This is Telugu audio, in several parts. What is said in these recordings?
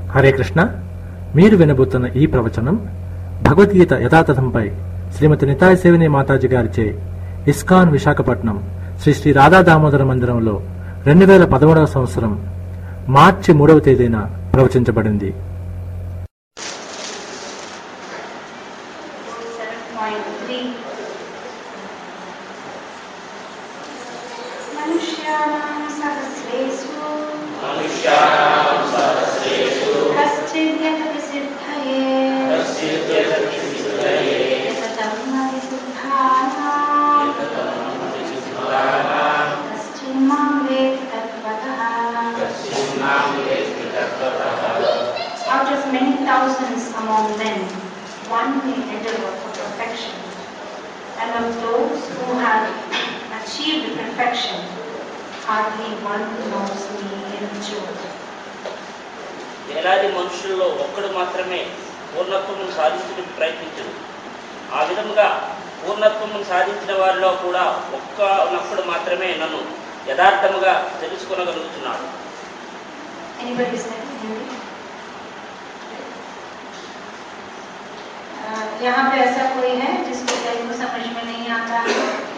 హరే కృష్ణ మీరు వినబోతున్న ఈ ప్రవచనం భగవద్గీత యథాతథంపై శ్రీమతి నితాయ సేవిని మాతాజీ గారిచే ఇస్కాన్ విశాఖపట్నం శ్రీ శ్రీ రాధా దామోదర మందిరంలో రెండు వేల పదమూడవ సంవత్సరం మార్చి మూడవ తేదీన ప్రవచించబడింది 7.3 मनुष्याणां सहस्रेषु कश्चिद्यतति सिद्धये यततं विशुद्धानां कश्चिन्मां वेत्ति तत्त्वतः Out of many thousands among men, one may enter for perfection. And of those who have achieved perfection, hardly one knows me in truth. వేలాది మనుషుల్లో ఒక్కడు మాత్రమే పూర్ణత్వమును సాధించడానికి ప్రయత్నించడు ఆ విధముగా పూర్ణత్వమును సాధించిన వారిలో కూడా ఒక్క నప్పుడు మాత్రమే నన్ను యథార్థముగా తెలుసుకొనగలుగుతున్నాడు Anybody is there? Hindi? अह, यहाँ पे ऐसा कोई है जिसको तेलुगु समझ में नहीं आता है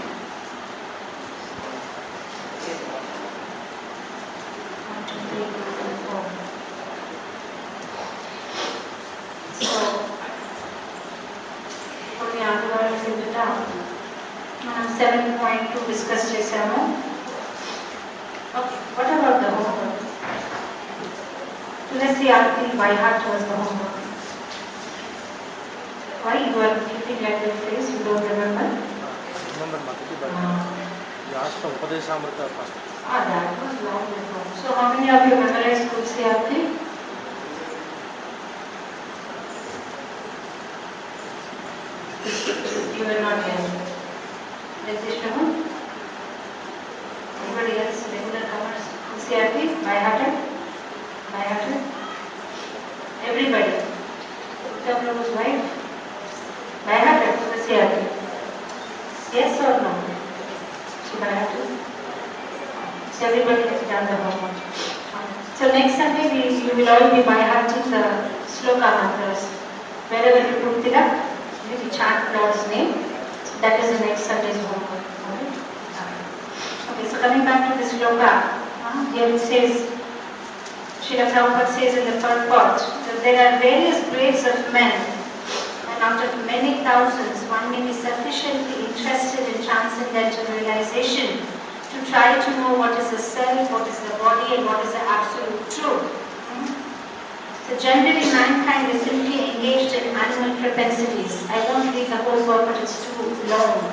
One, two, three, four. So, కొన్ని ఆదివారాల కిందట మనం సెవెన్ పాయింట్ టూ డిస్కస్ చేసాము okay what about the homework Let's see, Aarti, by heart was the homework. Why you are keeping like your face, you don't remember? Remember Mataji, but Uh, you asked for Upadeshamrita first. ah, that was long ago. So how many of you memorized Tulsi Aarti? You were not here. Rajeshwar? Anybody else, regular comers? Tulsi Aarti, by hearted? By hearted? Everybody. Uttam Prabhu's wife? By hearted, Tulsi Aarti? Yes or no? She by hearted? So everybody has done the homework. So next Sunday, we, you will all be by hearting the sloka mantras. Wherever you put it up, you will chant Lord's name. That is the next Sunday's homework. Alright? Okay, so coming back to this sloka, uh, here it says, Srila Prabhupada says in the purport that there are various grades of men and out of many thousands, one may be sufficiently interested in transcendental realization to try to know what is the self, what is the body, and what is the absolute truth. Hmm? So generally, mankind is simply engaged in animal propensities. I won't read the whole book, but it's too long.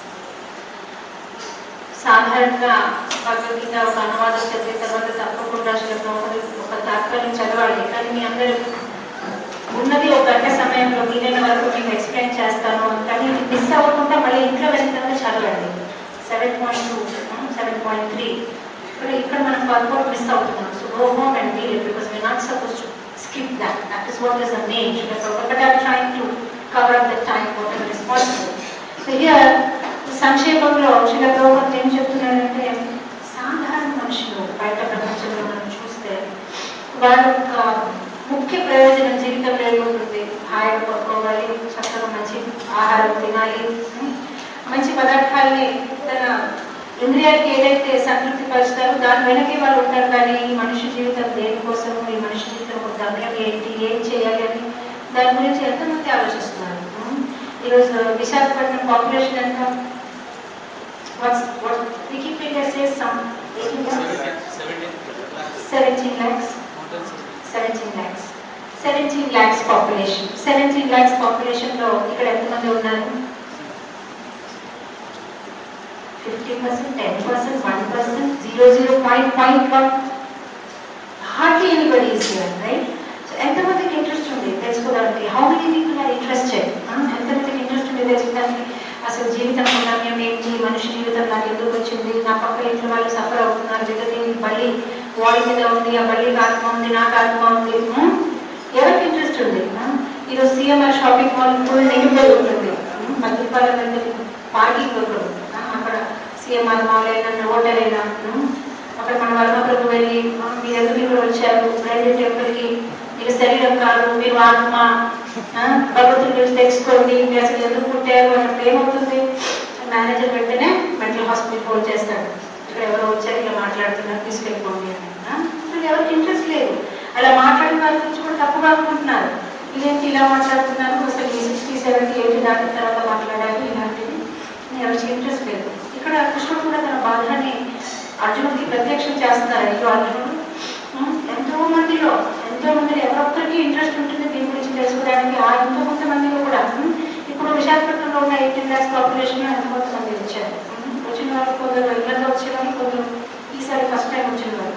సాధారణంగా భగవద్గీత ఒక అనువాదం చదివిన తర్వాత తప్పకుండా శ్లోకం ఒక తాత్పర్యం చదవాలి కానీ మీ అందరూ ఉన్నది ఒక గంట సమయంలో వీలైన వరకు మీకు ఎక్స్ప్లెయిన్ చేస్తాను కానీ మిస్ అవ్వకుండా మళ్ళీ ఇంట్లో వెళ్ళిన తర్వాత చదవండి seven point two seven point three ఇప్పుడు ఇక్కడ మనం పర్పోర్ట్ మిస్ అవుతున్నాం so go home and deal it because we not suppose to skip that that is what is the main but I'm trying to cover up the time whatever is possible so here సంక్షేపంలో శిల ప్రభుత్వం ఏం చెప్తున్నారంటే సాధారణ మనుషులు బయట ప్రపంచంలో మనం చూస్తే వారి యొక్క ముఖ్య ప్రయోజనం జీవితంలో ఏముంటుంది హాయిగా పడుకోవాలి చక్కగా మంచి ఆహారం తినాలి ఉం? మంచి పదార్థాలని తన ఇంద్రియాలకి ఏదైతే సంతృప్తి పరుస్తారో దాని వెనకే వాళ్ళు ఉంటారు కానీ ఈ మనిషి జీవితం దేనికోసం ఈ మనిషి జీవితం ఒక గమ్యం ఏంటి ఏం చేయాలి అని దాని గురించి ఎంతమంది ఆలోచిస్తున్నారు ఉం? ఈరోజు విశాఖపట్నం పాపులేషన్ ఎంత What's what Wikipedia says some 18 lakhs? 17 lakhs? 17 lakhs. 17 lakhs population. 17 lakhs population లో ఇక్కడ ఎంతమంది ఉన్నారు 50%, 10%, 1%, 0.1. Hardly anybody is here, right? So ఎంతమందికి ఇంట్రెస్ట్ ఉంది తెలుసుకోవడానికి how many people are interested ఎంతమందికి ఇంట్రెస్ట్ ఉంది తెలుసుకోవడానికి అసలు జీవితం గమ్యం ఏంటి మనిషి జీవితం నాకు ఎందుకు వచ్చింది నా పక్క ఇంట్లో వాళ్ళు సఫర్ అవుతున్నారు లేకపోతే ఈ బల్లి వాడి మీద ఉంది ఆ బల్లికి ఆత్మ ఉంది నాకు ఆత్మ ఉంది ఉం? ఎవరికి ఇంట్రెస్ట్ ఉంది ఉం? ఈరోజు సిఎంఆర్ షాపింగ్ మాల్ ఫుల్ నిండిపోయి ఉంటుంది ఉం? మద్యపాల పార్కింగ్ దొరకదు ఉం? అక్కడ సిఎంఆర్ మాల్ అయినా హోటల్ అయినా ఉం? అక్కడ మన వర్మప్రభు వెళ్ళి "ఆ, మీరు ఎందుకు ఇక్కడ వచ్చారు బ్రాండెడ్ టెంపుల్ కి మీరు శరీరం కాదు మీరు ఆత్మ ఆ, భగవంతుని గురించి తెలుసుకోండి మీరు అసలు ఎందుకు పుట్టారు అన్నప్పుడు ఏమవుతుంది మేనేజర్ వెంటనే మెంటల్ హాస్పిటల్ ఫోన్ చేస్తాడు ఇక్కడ ఎవరో వచ్చారు ఇలా మాట్లాడుతున్నారు తీసుకెళ్ళిపోండి అని ఆ? అసలు ఎవరికి ఇంట్రెస్ట్ లేదు అలా మాట్లాడిన వారి గురించి కూడా తప్పుగా అనుకుంటున్నారు ఇదేంటి ఇలా మాట్లాడుతున్నారు అసలు ఈ సిక్స్టీ సెవెంటీ ఎయిటీ దాటిన తర్వాత మాట్లాడాలి ఇలాంటివి ఎవరికి ఇంట్రెస్ట్ లేదు ఇక్కడ కృష్ణుడు కూడా తన బాధని అర్జునుడికి ప్రత్యక్షం చేస్తున్నారు అయ్యో అర్జునుడు ఉం, ఎంతో మందిలో ఎంతో మందిలో ఎవరొక్కరికి ఇంట్రెస్ట్ ఉంటుంది దీని గురించి తెలుసుకోవడానికి ఆ ఎంతో కొంతమందిలో కూడా ఉం, ఇప్పుడు విశాఖపట్నంలో ఉన్న ఎయిటీన్ ల్యాక్స్ పాపులేషన్ ఎంతో కొంతమంది వచ్చారు ఉం, వచ్చిన వారు కొందరు ఇళ్లలో వచ్చిన వారు కొందరు ఈసారి ఫస్ట్ టైం వచ్చిన వారు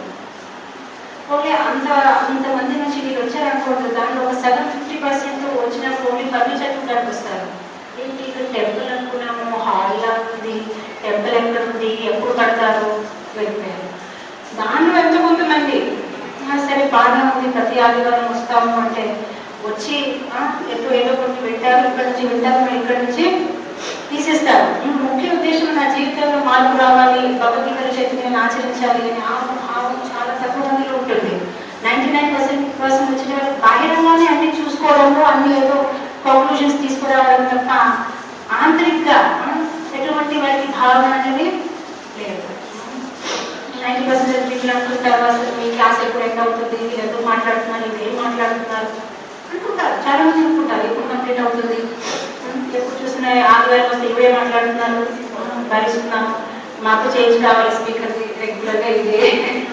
ఓన్లీ అంత అంతమంది నుంచి వీళ్ళు వచ్చారనుకోండి దాంట్లో ఒక సెవెన్ ఫిఫ్టీ పర్సెంట్ వచ్చినప్పుడు ఓన్లీ ఫర్నిచర్ చూడడానికి వస్తారు ఏంటి ఇక్కడ టెంపుల్ అనుకున్నాము హాల్ లా ఉంది టెంపుల్ ఎక్కడ ఉంది ఎప్పుడు కడతారు వెళ్ళిపోయారు దాంట్లో ఎంత కొంతమంది "ఆ, సరే బాగా ఉంది ప్రతి ఆదివారం వస్తాము అంటే వచ్చి "ఆ, ఎప్పుడు ఏదో కొన్ని వింటారు ఇక్కడ నుంచి వింటారు మరి ఇక్కడ నుంచి తీసేస్తారు ఈ ముఖ్య ఉద్దేశం నా జీవితంలో మార్పు రావాలి భగవద్గీత చేతి నేను ఆచరించాలి అని ఆ భావం చాలా తక్కువ మందిలో ఉంటుంది నైన్టీ నైన్ పర్సెంట్ పర్సెంట్ వచ్చిన వాళ్ళు బాహ్యంగానే అన్ని చూసుకోవడంలో అన్ని ఏదో కంక్లూషన్స్ తీసుకురావడం తప్ప ఆంతరికంగా ఆ, ఎటువంటి వారికి భావన అనేది లేదు నైన్టీ పర్సెంట్ పీపుల్ అనుకుంటారు అసలు మీ క్లాస్ ఎప్పుడు ఎండ్ అవుతుంది మీరు ఎందుకు మాట్లాడుతున్నారు మీరు ఏం మాట్లాడుతున్నారు అనుకుంటారు చాలా మంది అనుకుంటారు ఎప్పుడు కంప్లీట్ అవుతుంది ఉమ్, ఎప్పుడు చూసినా ఆదివారం వస్తే ఇవే మాట్లాడుతున్నారు ఉమ్, భరిస్తున్నాం మాకు చేంజ్ కావాలి స్పీకర్ రెగ్యులర్గా ఇదే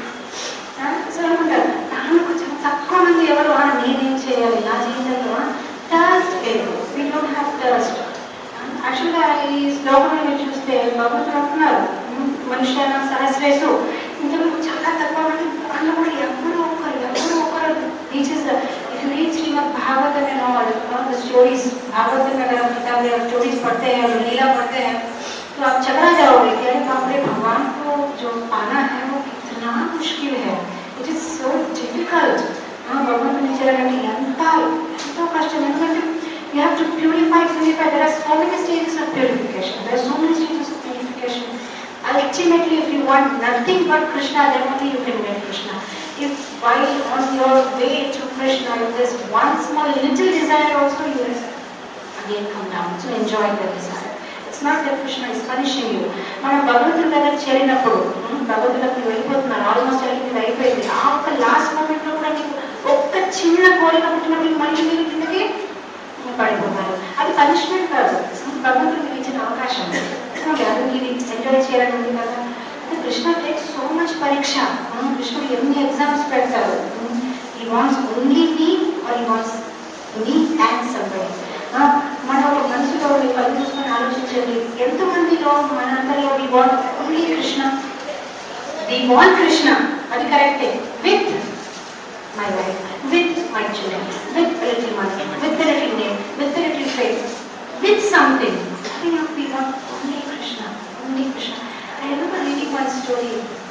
ఆ, సో అనుకుంటారు దాంట్లో కొంచెం తక్కువ మంది ఎవరు "ఆ, నేనేం చేయాలి నా జీవితంలో టర్స్ట్ లేదు వీ డోంట్ హ్యావ్ టర్స్ట్ యాక్చువల్గా ఈ శ్లోకంలో మీరు చూస్తే భగవంతుడు అంటున్నారు "ఉమ్, మనుష్యాన సహస్రేసు ఇందులో చాలా తక్కువ మంది అందులో కూడా ఎప్పుడూ ఒకరు ఎప్పుడూ ఒకరు teachers if you read Shrimad Bhagavatam and all the stories Bhagavat में अगर हम किताब में स्टोरीज पढ़ते हैं और लीला पढ़ते हैं तो आप चकरा जाओगे कि अरे बाप रे भगवान को जो पाना है वो कितना मुश्किल है इट इज సో డిఫికల్ట్ భగవంతుని చేయాలంటే ఎంత ఎంతో కష్టం ఎందుకంటే you have to purify purify there are so many stages of purification there are so many stages of purification ultimately if you want nothing but krishna then only you can get krishna if while on your way to krishna if there's one small little desire also you will again come down to enjoy the desire it's not that krishna is punishing you మనం భగవంతుడి దగ్గర చేరినప్పుడు ఉమ్, భగవంతుడికి వెళ్ళిపోతున్నారు ఆల్మోస్ట్ వెళ్ళి అయిపోయింది ఆ ఒక్క లాస్ట్ మూమెంట్ లో కూడా మీకు ఒక్క చిన్న కోరిక పుట్టినప్పుడు మళ్ళీ మీరు కిందకి పడిపోతారు అది పనిష్మెంట్ కాదు భగవంతుడు మీకు ఇచ్చిన అవకాశం అది మీరు ఎంజాయ్ చేయాలని ఉంది కదా అది కృష్ణ టేక్ సో మచ్ పరీక్ష ఉమ్, కృష్ణుడు ఎన్ని ఎగ్జామ్స్ పెడతారు he wants only me or he wants me and somebody మన ఒక మనసులో మీ కళ్ళు చూసుకొని ఆలోచించండి ఎంతమందిలో మనందరిలో we want only Krishna we want Krishna అది కరెక్టే with my wife, with my children, with a little money, with a little name, with a little faith, with something. I know we want only Krishna, only Krishna. I remember reading one story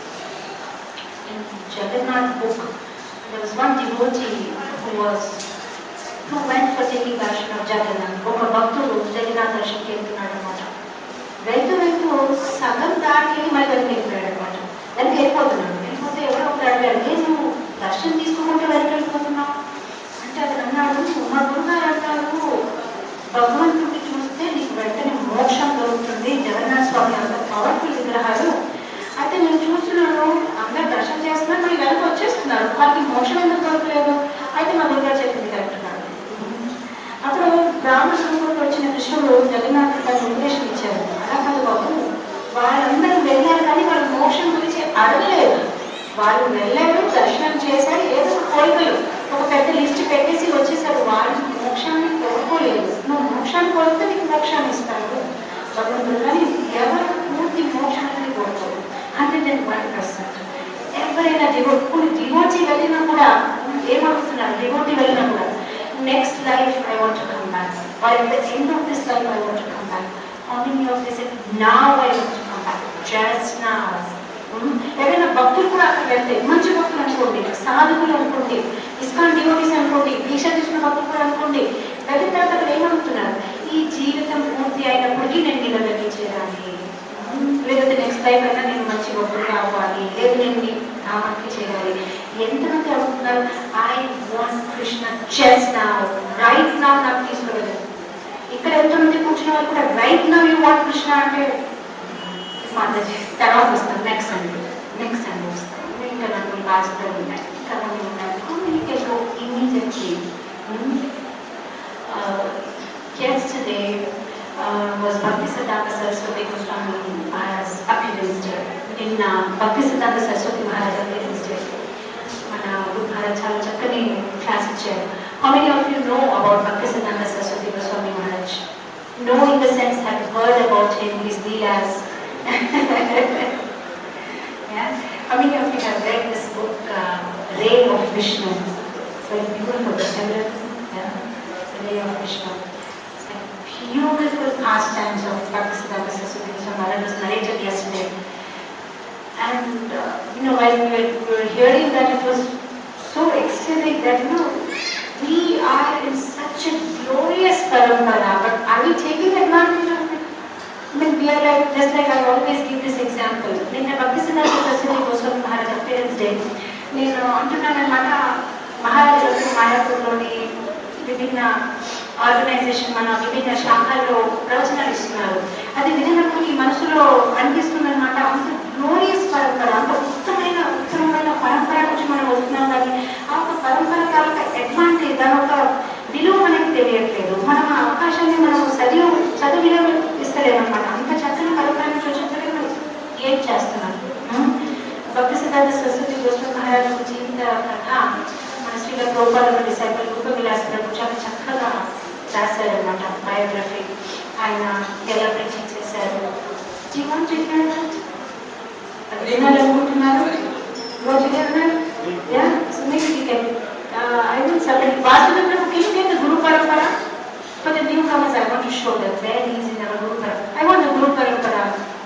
in Jagannath book. There was one devotee who was who went for taking darshan of Jagannath. ఒక భక్తుడు జగన్నాథ్ దర్శనంకి వెళ్తున్నాడు అనమాట వెళ్తూ వెళ్తూ సగం దాటికి మళ్ళీ వెనక్కి వెళ్ళిపోయాడు అనమాట వెనక్కి వెళ్ళిపోతున్నాడు వెళ్ళిపోతే ఎవరో ఒకరు అడిగాడు "ఏ నువ్వు దర్శనం తీసుకోకుండా వెనక్కి వెళ్ళిపోతున్నావు అంటే అతను అన్నాడు మా గురుగారు అంటారు భగవంతుడిని చూస్తే నీకు వెంటనే మోక్షం దొరుకుతుంది జగన్నాథ స్వామి అంత పవర్ఫుల్ విగ్రహాలు అయితే నేను చూస్తున్నాను అందరు దర్శనం చేస్తున్నారు మళ్ళీ వెనక్కి వచ్చేస్తున్నారు వాళ్ళకి మోక్షం ఎందుకు దొరకలేదు అయితే మా గురుగారు చెప్పింది కరెక్ట్ కాదు అప్పుడు బ్రాహ్మణ సంఘంలో వచ్చిన కృష్ణుడు జగన్నాథ్ గారికి ఉపదేశం ఇచ్చారు అలా కాదు బాబు వాళ్ళందరూ వెళ్ళారు కానీ వాళ్ళు మోక్షం గురించి అడగలేదు వాళ్ళు వెళ్ళారు దర్శనం చేశారు ఏదో ఒక కోరికలు ఒక పెద్ద లిస్ట్ పెట్టేసి వచ్చేసారు వాళ్ళు మోక్షాన్ని కోరుకోలేదు నువ్వు మోక్షాన్ని కోరితే నీకు మోక్షాన్ని ఇస్తాడు భగవంతుడు కానీ ఎవరు పూర్తి మోక్షాన్ని కోరుకోరు హండ్రెడ్ అండ్ వన్ పర్సెంట్ ఎవరైనా డివో ఇప్పుడు డివోటీ వెళ్ళినా కూడా ఏమడుగుతున్నారు డివోటీ వెళ్ళినా కూడా next life I want come back or at the end of this life I want come back How many of this is now I want to come back? Just now. Um, ఎవరైనా భక్తులు కూడా అక్కడ వెళ్తే మంచి భక్తులు అనుకోండి సాధువులు అనుకోండి ఇస్కాన్ డివోటీస్ అనుకోండి దీక్ష తీసుకున్న భక్తులు కూడా అనుకోండి వెళ్ళిన తర్వాత అక్కడ ఏమనుకుంటున్నారు ఈ జీవితం పూర్తి అయినప్పటికీ నేను మీ దగ్గరికి చేరాలి ఉమ్, లేకపోతే నెక్స్ట్ వైఫ్ అయినా నేను మంచి గొప్పగా అవ్వాలి లేదు నేను నీ నామానికి చేయాలి ఎంతమంది అడుగుతున్నారు ఐ వాంట్ కృష్ణ జస్ట్ నా రైట్ నా నాకు తీసుకోలేదు ఇక్కడ ఎంతమంది కూర్చున్న వాళ్ళు కూడా రైట్ నా యూ వాంట్ కృష్ణ అంటే మాతాజీ తర్వాత వస్తాం నెక్స్ట్ సండే నెక్స్ట్ సండే వస్తాం ఇంకా నాకు లాస్ట్ ఉన్నాయి ఇంకా కొన్ని ఉన్నాయి communication immediately yesterday uh, was Bhakti Siddhanta Saraswati Goswami Maharaj's appearance day. In uh, Bhakti Siddhanta Saraswati Maharaj appearance day. మన గురు మహారాజ్ చాలా చక్కని క్లాస్ ఇచ్చారు how many of you know about Bhakti Siddhanta Saraswati Goswami Maharaj no in the sense have heard about him his lilas Yeah? How many of you have read this book, uh, Ray of Vishnu? It's very beautiful, isn't it? Yeah? Ray of Vishnu. It's like beautiful pastimes of Bhaktisiddhanta Saraswati Goswami Maharaj was narrated yesterday. And, uh, you know, while we were, we were hearing that, it was so ecstatic that, you know, we are in such a glorious parampara, but are we taking advantage of it? I mean, we are like, just like I always give this example. నిన్న భక్తి సిద్ధాంత సరస్వతి గోస్వామి మహారాజ్ అపీరెన్స్ డే నేను అంటున్నాను అనమాట మహారాజ్ గారు మాయాపూర్లోని విభిన్న ఆర్గనైజేషన్ మన విభిన్న శాఖల్లో ప్రవచనాలు ఇస్తున్నారు అది వినినప్పుడు ఈ మనసులో అనిపిస్తుంది అనమాట అంత గ్లోరియస్ పరంపర అంత ఉత్తమైన ఉత్తమమైన పరంపర నుంచి మనం వస్తున్నాం కానీ ఆ ఒక పరంపర తాలూకా అడ్వాంటేజ్ దాని ఒక విలువ మనకి తెలియట్లేదు మనం ఆ అవకాశాన్ని మనం చదివి చదువు విలువ ఇస్తలేమన్నమాట అంత చక్కని పరంపర నుంచి వచ్చిన మనం ఏం చేస్తున్నాం ఉం? భక్తి సిద్ధార్థ సరస్వతి గోస్వామి మహారాజు జీవిత కథ మన శ్రీల గోపాల డిసైపుల్ రూప విలాస్ ప్రభు చాలా చక్కగా రాశారనమాట బయోగ్రఫీ ఆయన ఎలా ప్రీచింగ్ చేశారు జీవన్ చెప్పారు అది వినాలనుకుంటున్నారు రోజు విన్నారు yeah next weekend I will submit Vasudeva Prabhu can you the guru parampara For the newcomers, I want to show them where he is in our Guru Parampara. I want the Guru Parampara.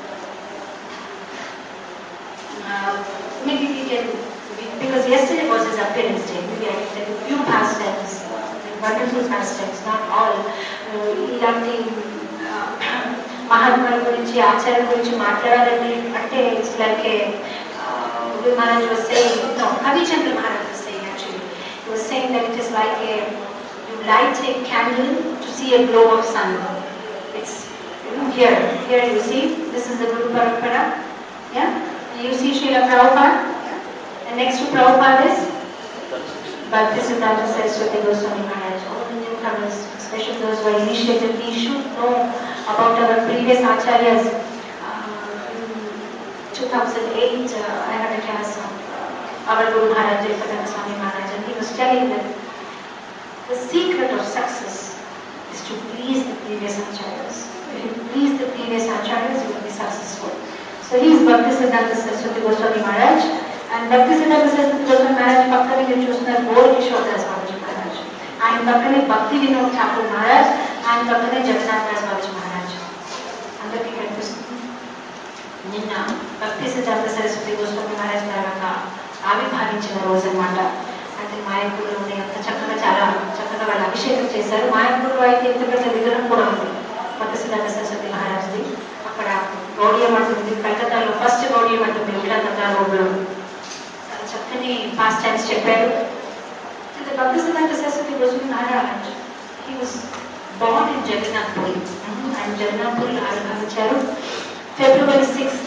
Uh, maybe we can, we- because yesterday was his appearance day, maybe I can tell you few pastimes, uh, wonderful pastimes, not all. Uh, ఇలాంటి మహాత్ముల గురించి ఆచార్య గురించి మాట్లాడాలంటే అంటే it's like a Maharaj was saying, no, Kavichandra Maharaj was saying actually, he was saying that it is like a, you light a candle to see a glow of sun. It's, you know, here, here you see, this is the Guru Parampara, yeah? You see Srila Prabhupada, yeah? and next to Prabhupada is Bhaktisiddhanta Saraswati Goswami Maharaj. All the newcomers, especially those who are initiated, we should know about our previous acharyas. Uh, in 2008, uh, I had a class of uh, our Guru Maharaj, Jayapadana Swami Maharaj, and he was telling that the secret of success is to please the previous acharyas. If you please the previous acharyas, you will be successful. So he is Bhaktisiddhanta Saraswati Goswami Maharaj, and Bhaktisiddhanta Saraswati Goswami Maharaj పక్కనే మీరు చూస్తున్నారు గోల్ కిషోర్ దాస్ బాబాజీ మహారాజ్ ఆయన పక్కనే భక్తి వినోద్ ఠాకూర్ మహారాజ్ ఆయన పక్కనే జగన్నాథ్ దాస్ బాబాజీ మహారాజ్ అందరికీ కనిపిస్తుంది నిన్న భక్తి సిద్ధార్థ సరస్వతి గోస్వామి మహారాజ్ గారు ఒక ఆవిర్భావించిన రోజు అనమాట అంటే మాయపూర్లోనే అంత చక్కగా చాలా చక్కగా వాళ్ళు అభిషేకం చేశారు మాయపూర్లో అయితే ఎంత పెద్ద విగ్రహం కూడా ఉంది భక్తి సిద్ధార్థ సరస్వతి మహారాజ్ది అక్కడ గౌడియం అంటుంది కలకత్తాలో ఫస్ట్ గౌడియం అంటుంది ఉల్లాకత్తా రోడ్లో చాలా చక్కని పాస్ట్ టైమ్స్ చెప్పారు అంటే Bhakti Siddhartha Saraswati Goswami Maharaj he was born in Jagannath Puri ఆయన జగన్నాథ్పూరిలో ఆవిర్భవించారు February 6th,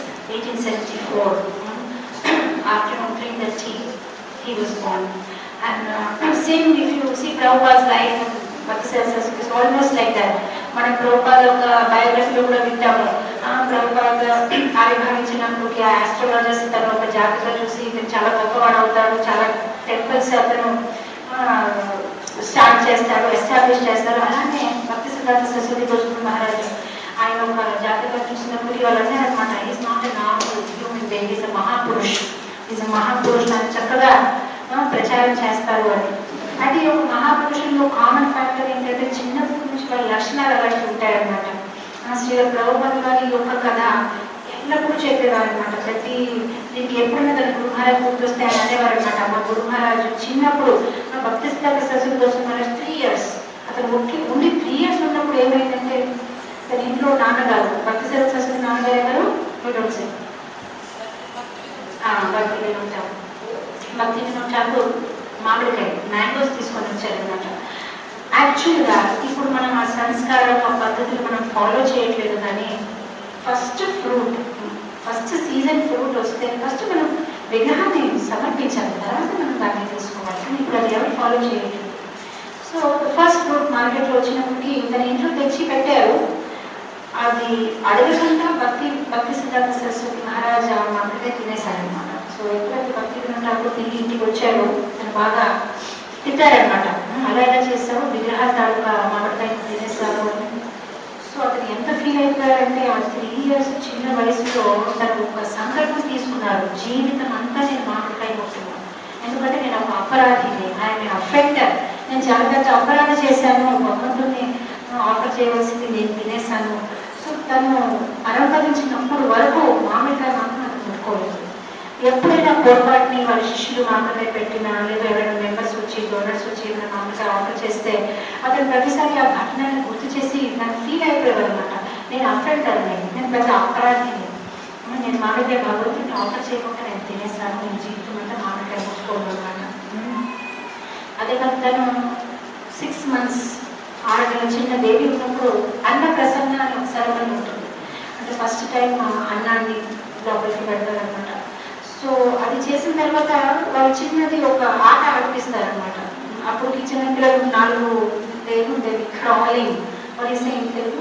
1874, afternoon 3.30, he was born. And uh, same if you see Prabhupada's life, Bhakti Saraswati is almost like that. మన ప్రభుపాద ఒక బయోగ్రఫీలో కూడా వింటాము ఆ ప్రభుపాద ఆవిర్భవించినప్పుడు ఆస్ట్రాలజర్స్ తను ఒక జాతకం చూసి ఇతను చాలా గొప్పవాడు అవుతాడు చాలా టెంపుల్స్ అతను స్టార్ట్ చేస్తారు ఎస్టాబ్లిష్ చేస్తారు అలానే భక్తి సిద్ధార్థ సరస్వతి గోస్వామి మహారాజు ఆయన ఒక జాతకం చూసినప్పుడు వాళ్ళు అన్నారు అనమాట is not a normal human being is a Mahapurush is a Mahapurush అని చక్కగా ఆ, ప్రచారం చేస్తారు అని అది ఒక మహాపురుషుల్లో కామన్ ఫ్యాక్టర్ ఏంటంటే చిన్నప్పటి నుంచి వాళ్ళ లక్షణాలు అలాంటి ఉంటాయన్నమాట ఆ శ్రీ ప్రభుపతి వారి యొక్క కథ ఎల్లప్పుడూ చెప్పేవారు అనమాట ప్రతి దీనికి ఎప్పుడైనా తన గురు మహారాజ్ గుర్తొస్తే ఆయన అనేవారు అనమాట మా గురు మహారాజు చిన్నప్పుడు మా భక్తి స్థల సరస్వతి కోసం మహారాజ్ త్రీ ఇయర్స్ అతను ఉండి ఉండి త్రీ ఇయర్స్ ఉన్నప్పుడు ఏమైందంటే తన ఇంట్లో నాన్నగారు భక్తి సరస్వతి నాన్నగారు ఎవరు విడోడ్ సింగ్ భక్తి వినోద్ ఠాకూర్ భక్తి వినోద్ ఠాకూర్ మామిడికాయ మ్యాంగోస్ తీసుకొని వచ్చారనమాట యాక్చువల్గా ఇప్పుడు మనం ఆ సంస్కారం ఆ పద్ధతులు మనం ఫాలో చేయట్లేదు కానీ first fruit first season fruit వస్తే ఫస్ట్ మనం విగ్రహాన్ని సమర్పించాలి తర్వాత మనం దాన్ని తీసుకోవాలి కానీ ఇప్పుడు అది ఎవరు ఫాలో చేయట్లేదు సో ఫస్ట్ ఫ్రూట్ మార్కెట్లో వచ్చినప్పటికి తన ఇంట్లో తెచ్చి పెట్టారు అది అడగకుండా భక్తి భక్తి సిద్ధార్థ సరస్వతి మహారాజా మామిడికాయ తినేశారనమాట సో ఎప్పుడైతే భక్తి వినోదాలు తిరిగి ఇంటికి వచ్చారో తను బాగా తిట్టారనమాట అలా ఎలా చేస్తావు విగ్రహాల తాలూకా మామిడికాయ తినేస్తారు అని సో అతను ఎంత ఫీల్ అయిపోయారంటే ఆ త్రీ ఇయర్స్ చిన్న వయసులో తను ఒక సంకల్పం తీసుకున్నారు జీవితం అంతా నేను మామిడికాయ ముట్టున్నాను ఎందుకంటే నేను ఒక అపరాధిని ఆయన అఫెక్టర్ నేను చాలా పెద్ద అపరాధం చేశాను భగవంతుని ఆఫర్ చేయవలసింది నేను తినేశాను సో తను అనుభవించినప్పుడు వరకు మామిడికాయ మాత్రం అది ముట్టుకోలేదు ఎప్పుడైనా పొరపాటుని వాళ్ళ శిష్యులు మామిడికాయ పెట్టినా లేదా ఎవరైనా మెంబర్స్ వచ్చి డోనర్స్ వచ్చి ఏమైనా మామిడికాయ ఆర్డర్ చేస్తే అతను ప్రతిసారి ఆ ఘటనని గుర్తు చేసి నాకు ఫీల్ అయిపోయాడు అనమాట నేను అఫెక్టర్ నేను నేను పెద్ద అపరాధిని నేను మామిడికాయ భగవంతుని ఆఫర్ చేయకుండా నేను తినేస్తాను నేను జీవితం అంతా మామిడికాయ ముట్టుకోను అనమాట అదే కాదు తను సిక్స్ మంత్స్ ఆరు నెలల చిన్న బేబీ ఉన్నప్పుడు అన్న ప్రసన్న అని ఒక సెరమనీ ఉంటుంది అంటే ఫస్ట్ టైం అన్నాన్ని లోపలికి పెడతారనమాట సో అది చేసిన తర్వాత వాళ్ళు చిన్నది ఒక ఆట ఆడిపిస్తారనమాట అప్పుడు చిన్న పిల్లలు నాలుగు ఏముండేవి క్రాలింగ్ మరి సేమ్ తెలుగు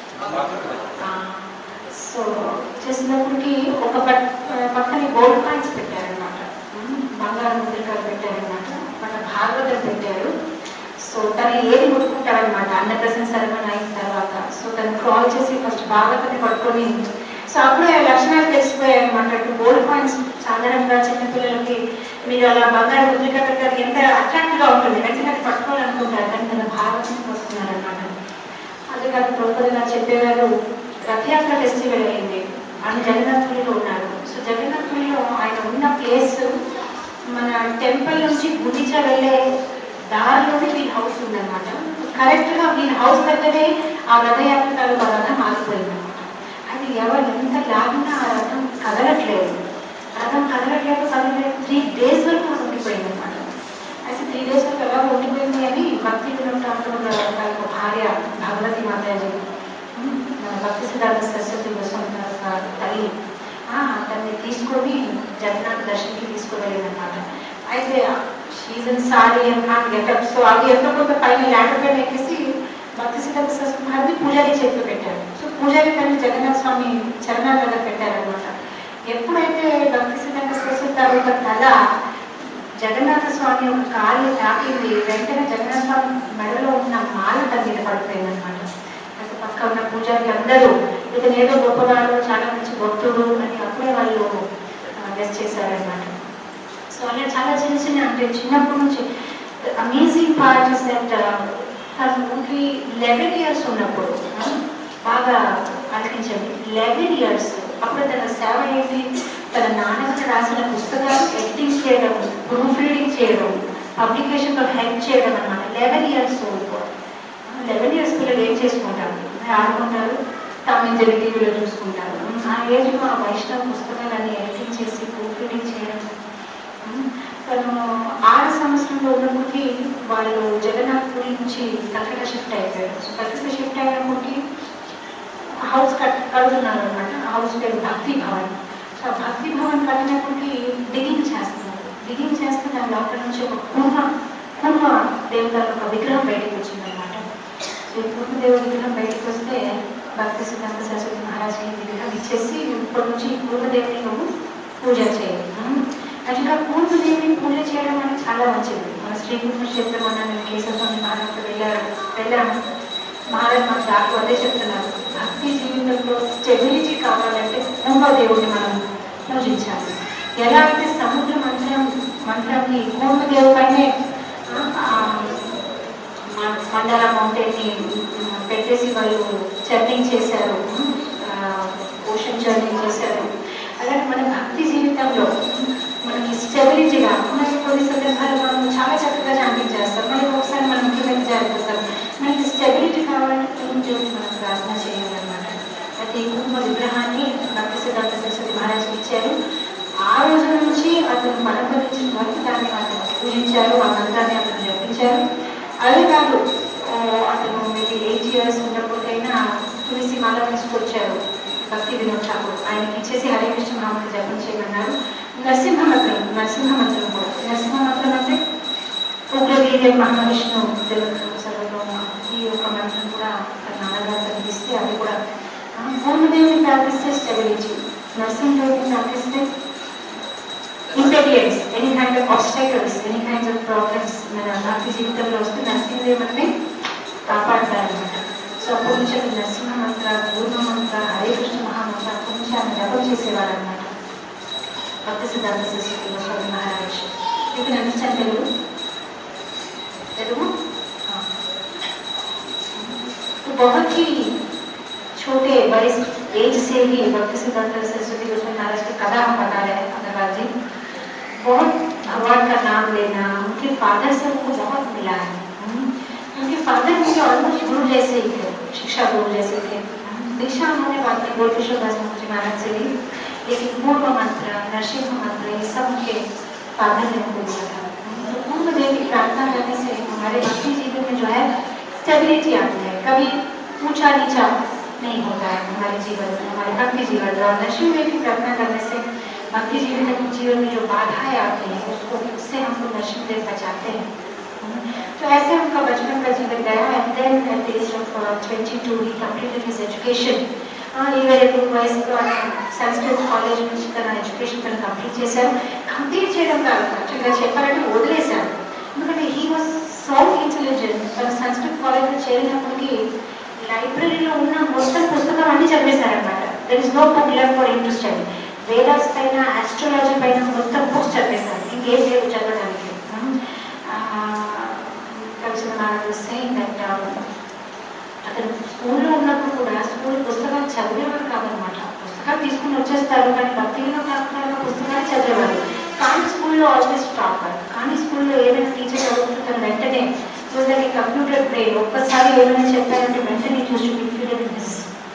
సో చేసినప్పటికి ఒక పట్ పక్కన గోల్డ్ కాయిన్స్ పెట్టారనమాట బంగారు ముద్రికలు పెట్టారనమాట మన భాగవతం పెట్టారు సో తను ఏది ముట్టుకుంటారనమాట అన్నప్రసన్న సరమణ అయిన తర్వాత సో తను క్రాల్ చేసి ఫస్ట్ భాగవతాన్ని పట్టుకొని సో అప్పుడే ఆ లక్షణాలు తెలిసిపోయాయి అనమాట గోల్డ్ కాయిన్స్ సాధారణంగా చిన్నపిల్లలకి మీరు అలా బంగారు ముద్రిక పెట్టారు ఎంత అట్రాక్ట్ గా ఉంటుంది వెంటనే అది పట్టుకోవాలనుకుంటారు కానీ తన భాగవతం వస్తున్నారనమాట అదే కాదు ద్రౌపది గారు చెప్పేవారు రథయాత్ర ఫెస్టివల్ అయింది ఆయన జగన్నాథపురిలో ఉన్నారు సో జగన్నాథపురిలో ఆయన ఉన్న ప్లేస్ మన టెంపుల్ నుంచి గుడిచ వెళ్ళే దారిలోనే వీళ్ళ హౌస్ ఉందన్నమాట కరెక్ట్ గా వీళ్ళ హౌస్ దగ్గరే ఆ రథయాత్ర తాలూకా రథం ఆగిపోయింది అనమాట అది ఎవరు ఎంత లాగినా ఆ రథం కదలట్లేదు రథం కదలట్లేదు కదలట్లేదు త్రీ డేస్ వరకు ఉండిపోయింది అనమాట అయితే త్రీ డేస్ వరకు ఎలా ఉండిపోయింది అని భక్తి వినోదాంతో భార్య భగవతి మాతాజీ ఉమ్, మన భక్తి సిద్ధార్థ సరస్వతి వసంత గారు తల్లి ఆ, తన్ని తీసుకొని జగన్నాథ్ దర్శనకి తీసుకువెళ్ళిందనమాట అయితే season sorry and get up so అది ఎంతో కొంత పైన ల్యాండర్ పైన ఎక్కేసి భక్తి సిద్ధార్థ సరస్వతి మహారాజు పూజారి చేతిలో పెట్టారు సో పూజారి తల్లి జగన్నాథ్ స్వామి చరణాల దగ్గర పెట్టారనమాట ఎప్పుడైతే భక్తి సిద్ధార్థ సరస్వతి తాలూకా తల జగన్నాథ స్వామి ఒక కాళ్ళు తాకింది వెంటనే జగన్నాథ స్వామి మెడలో ఉన్న మాల తన మీద పడిపోయింది అనమాట అయితే పక్క ఉన్న పూజారి అందరూ ఇతను ఏదో గొప్పవాడు చాలా మంచి భక్తుడు అని అప్పుడే వాళ్ళు గెస్ట్ చేశారనమాట సో అలా చాలా చిన్న చిన్న అంటే చిన్నప్పటి నుంచి అమేజింగ్ పార్ట్ ఇస్ దట్ తను ఓన్లీ లెవెన్ ఇయర్స్ ఉన్నప్పుడు ఆ, బాగా అనిపించండి లెవెన్ ఇయర్స్ అప్పుడు తన సేవ ఏంటి తన నాన్నగారు రాసిన పుస్తకాలు ఎడిటింగ్ చేయడం ప్రూఫ్ రీడింగ్ చేయడం పబ్లికేషన్లో హెల్ప్ చేయడం అనమాట eleven years old eleven years పిల్లలు ఏం చేసుకుంటారు ఆడుకుంటారు తమిళ టీవీలో చూసుకుంటారు ఆ ఏజ్లో ఆ వైష్ణవ పుస్తకాలన్నీ ఎడిటింగ్ చేసి ప్రూఫ్ రీడింగ్ చేయడం ఉమ్, తను ఆరు సంవత్సరంలో ఉన్నప్పటికీ వాళ్ళు జగన్నాథ్పురి నుంచి కలకత్తా షిఫ్ట్ అయిపోయారు సో కలకత్తా షిఫ్ట్ అయినప్పటికీ హౌస్ కట్ కడుతున్నారు అనమాట హౌస్ పేరు భక్తి భవన్ సో ఆ భక్తి భవన్ కట్టినప్పటికీ డిగింగ్ చేస్తున్నారు డిగింగ్ చేస్తే దాని లోపల నుంచి ఒక పూర్వ పూర్వ దేవతల ఒక విగ్రహం బయటకు వచ్చిందనమాట సో ఈ పూర్వ దేవ విగ్రహం బయటకు వస్తే భక్తి సిద్ధాంత సరస్వతి మహారాజ్కి ఈ విగ్రహం ఇచ్చేసి ఇప్పటి నుంచి ఈ పూర్వదేవిని నువ్వు పూజ చేయాలి యాక్చువల్గా పూర్వదేవిని పూజ చేయడం అనేది చాలా మంచిది మన శ్రీకృష్ణ క్షేత్రం అన్న నేను కేశవస్వామి మహారాజు వెళ్ళారు వెళ్ళాము మహారాజ్ మన డాక్టర్ అదే చెప్తున్నారు భక్తి జీవితంలో స్టెబిలిటీ కావాలంటే పూర్వదేవుడిని మనం పూజించాలి ఎలా అయితే సముద్ర మంత్రం మంత్రాన్ని పూర్వదేవుడిపైనే మండల మౌంటైన్ని పెట్టేసి వాళ్ళు జర్నింగ్ చేశారు ఓషన్ జర్నింగ్ చేశారు అలాగే మన భక్తి జీవితంలో మనకి స్టెబిలిటీగా మనకి కొన్ని సందర్భాలు మనం చాలా చక్కగా చాంటింగ్ చేస్తాం మళ్ళీ ఒకసారి మనం ముఖ్యమైన జారిపోతాం మనకి స్టెబిలిటీ కావాలంటే పూర్ణ దేవుడిని మనం ప్రార్థన చేయాలన్నమాట అయితే ఈ కుటుంబ విగ్రహాన్ని భక్తి సిద్ధాంత సరస్వతి మహారాజ్ ఇచ్చారు ఆ రోజున అతను పరమపదించిన వరకు దాన్ని అతను పూజించారు ఆ మంత్రాన్ని అతను జపించారు అదే కాదు ఆ, అతను మేబీ ఎయిట్ ఇయర్స్ ఉన్నప్పటికైనా తులసి మాల తీసుకొచ్చారు భక్తి వినోద్ ఠాకూర్ ఆయనకి ఇచ్చేసి హరే కృష్ణ మహామంత్ర జపం చేయమన్నారు నరసింహ మంత్రం నరసింహ మంత్రం కూడా నరసింహ మంత్రం అంటే ఉగ్రవీర్య మహావిష్ణు సర్వలోమ ఈ యొక్క మంత్రం కూడా అక్కడ నాన్నగారు కనిపిస్తే అది కూడా ఆ, పూర్ణదేవిని ప్రార్థిస్తే స్టెబిలిటీ నరసింహదేవిని ప్రార్థిస్తే impedance any kind of obstacles any kinds of problems మన భక్తి జీవితంలో వస్తే నరసింహదేవ్ అంటే కాపాడతారనమాట సో అప్పటి నుంచి అతను నరసింహ మంత్ర పూర్ణ మంత్ర హరే కృష్ణ మహామంత్ర అప్పటి నుంచి ఆయన జపం చేసేవారు అనమాట భక్తి సిద్ధాంత సరస్వతి గోస్వామి మహారాజ్ మీకు నమ్మించాను తెలుగు తెలుగు हाँ। तो बहुत ही छोटे बड़े एज से ही भक्ति सिद्धांत सरस्वती गोस्वामी महाराज के कदा हम बता रहे हैं अग्रवाल जी बहुत भगवान का नाम लेना उनके फादर से उनको बहुत मिला है हम्म। उनके फादर मुझे ऑलमोस्ट गुरु जैसे ही थे शिक्षा गुरु जैसे थे दीक्षा उन्होंने बाद में गोल किशोर दास मुखर्जी महाराज से ली लेकिन पूर्व मंत्र नरसिंह मंत्र ये सब उनके फादर ने उनको दिया था तो पूर्व देव की प्रार्थना करने से हमारे भक्ति जीवन में जो है स्टेबिलिटी आती है कभी ऊंचा नीचा नहीं होता है हमारे जीवन में हमारे भक्ति जीवन में और नरसिंह देव की प्रार्थना करने से भक्ति जीवन में जीवन में जो बाधाएं आती हैं उसको उससे हमको नरसिंह देव बचाते हैं तो ऐसे उनका बचपन का जीवन गया and then at the age of 22 he completed his education ఈవేళ వయసులో సంస్కృత్ కాలేజ్ నుంచి తన ఎడ్యుకేషన్ తను కంప్లీట్ చేశారు కంప్లీట్ చేయడం కాదు యాక్చువల్గా చెప్పాలంటే వదిలేశారు ఎందుకంటే హీ వాజ్ సో ఇంటెలిజెంట్ తన సంస్కృత్ కాలేజ్లో చేరినప్పటికీ లైబ్రరీలో ఉన్న మొత్తం పుస్తకం అన్ని చదివేశారనమాట there is no book left for interest study Vedas పైన ఆస్ట్రాలజీ పైన మొత్తం బుక్స్ చదివేశారు ఇంకేం లేదు చదవడానికి కలిసిన నాన్న సేమ్ దట్ అతను స్కూల్లో ఉన్నప్పుడు కూడా స్కూల్ పుస్తకాలు చదివేవారు కాదనమాట పుస్తకాలు తీసుకుని వచ్చేస్తారు కానీ భక్తిలో కాకుండా పుస్తకాలు చదివేవారు కానీ స్కూల్లో ఆల్వేస్ టాపర్ కానీ స్కూల్లో ఏదైనా టీచర్ చదువుతుంటారు వెంటనే చూడడానికి కంప్యూటర్ బ్రెయిన్ ఒక్కసారి ఏమైనా చెప్పారంటే వెంటనే చూసి ఇన్ఫీరియర్ హిస్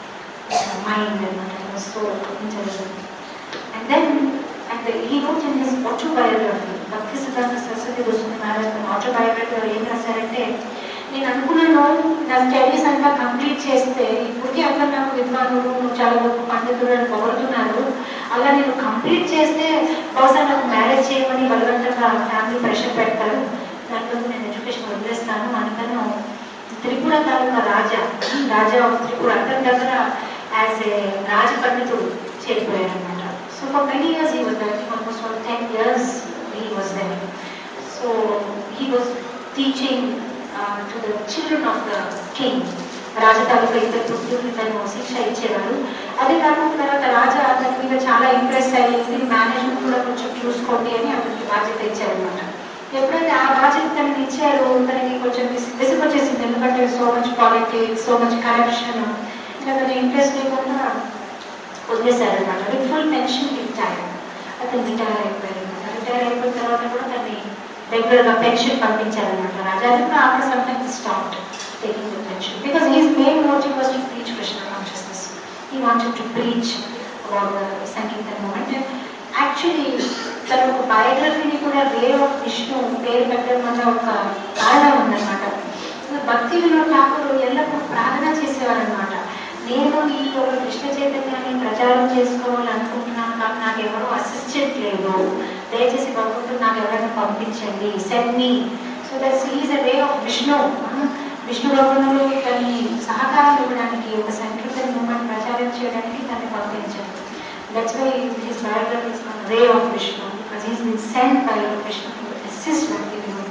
మైండ్ అనమాట so intelligent and then and he wrote in his autobiography Bhakti Siddhanta Saraswati Goswami Maharaj ఆటోబయోగ్రఫీలో ఏం రాశారంటే నేను అనుకున్నాను నా స్టడీస్ అంతా కంప్లీట్ చేస్తే ఇప్పటికీ అందరూ నాకు విద్వానుడు నువ్వు చాలా గొప్ప పండితుడు అని పొగడుతున్నారు అలా నేను కంప్లీట్ చేస్తే బహుశా నాకు మ్యారేజ్ చేయమని బలవంతంగా ఫ్యామిలీ ప్రెషర్ పెడతారు దాంట్లో నేను ఎడ్యుకేషన్ వదిలేస్తాను అందుకని త్రిపుర తాలూకా రాజా రాజా ఆఫ్ త్రిపుర అతని దగ్గర యాజ్ ఏ రాజ పండితుడు చేరిపోయాడు అనమాట so for many years he was there almost for ten years he was there so he was teaching to the children of the king రాజ తాలూకా ఇద్దరు పుత్రులు తను శిక్ష ఇచ్చేవారు అదే కాకుండా తర్వాత రాజా అతని మీద చాలా ఇంప్రెస్ అయ్యి దీని మేనేజ్మెంట్ కూడా కొంచెం చూసుకోండి అని అతనికి బాధ్యత ఇచ్చారనమాట ఎప్పుడైతే ఆ బాధ్యత తనకి ఇచ్చారు తనకి కొంచెం విసి- విసుగొచ్చేసింది ఎందుకంటే so much politics so much corruption ఇంకా తన ఇంట్రెస్ట్ లేకుండా వదిలేశారనమాట విత్ ఫుల్ పెన్షన్ రిటైర్ అతను రిటైర్ అయిపోయారు రిటైర్ అయిపోయిన తర్వాత కూడా తనని రెగ్యులర్ గా పెన్షన్ పంపించారనమాట రాజా అది కూడా after some time stop taking the pension because his main motive was to preach Krishna consciousness he wanted to preach about the సంగీతం మూమెంట్ యాక్చువల్లీ తన ఒక బయోగ్రఫీని కూడా వే ఆఫ్ విష్ణు పేరు పెట్టడం వల్ల ఒక కారణం ఉందన్నమాట భక్తి వినోద్ ఠాకూర్ ఎల్లప్పుడూ ప్రార్థన చేసేవారనమాట నేను ఈ ఒక కృష్ణ చైతన్యాన్ని ప్రచారం చేసుకోవాలని అనుకుంటున్నాను కానీ నాకు ఎవరో అసిస్టెంట్ లేదు దయచేసి భగవంతుడు నాకు ఎవరైనా పంపించండి send me so that's is a way of Vishnu Vishnu భగవానుడు తనని సహకారం ఇవ్వడానికి ఒక సంకీర్తన మూమెంట్ ప్రచారం చేయడానికి తనని పంపించారు that's why his biography is called way of Vishnu because he's been sent by Vishnu to assist Bhakti Vinod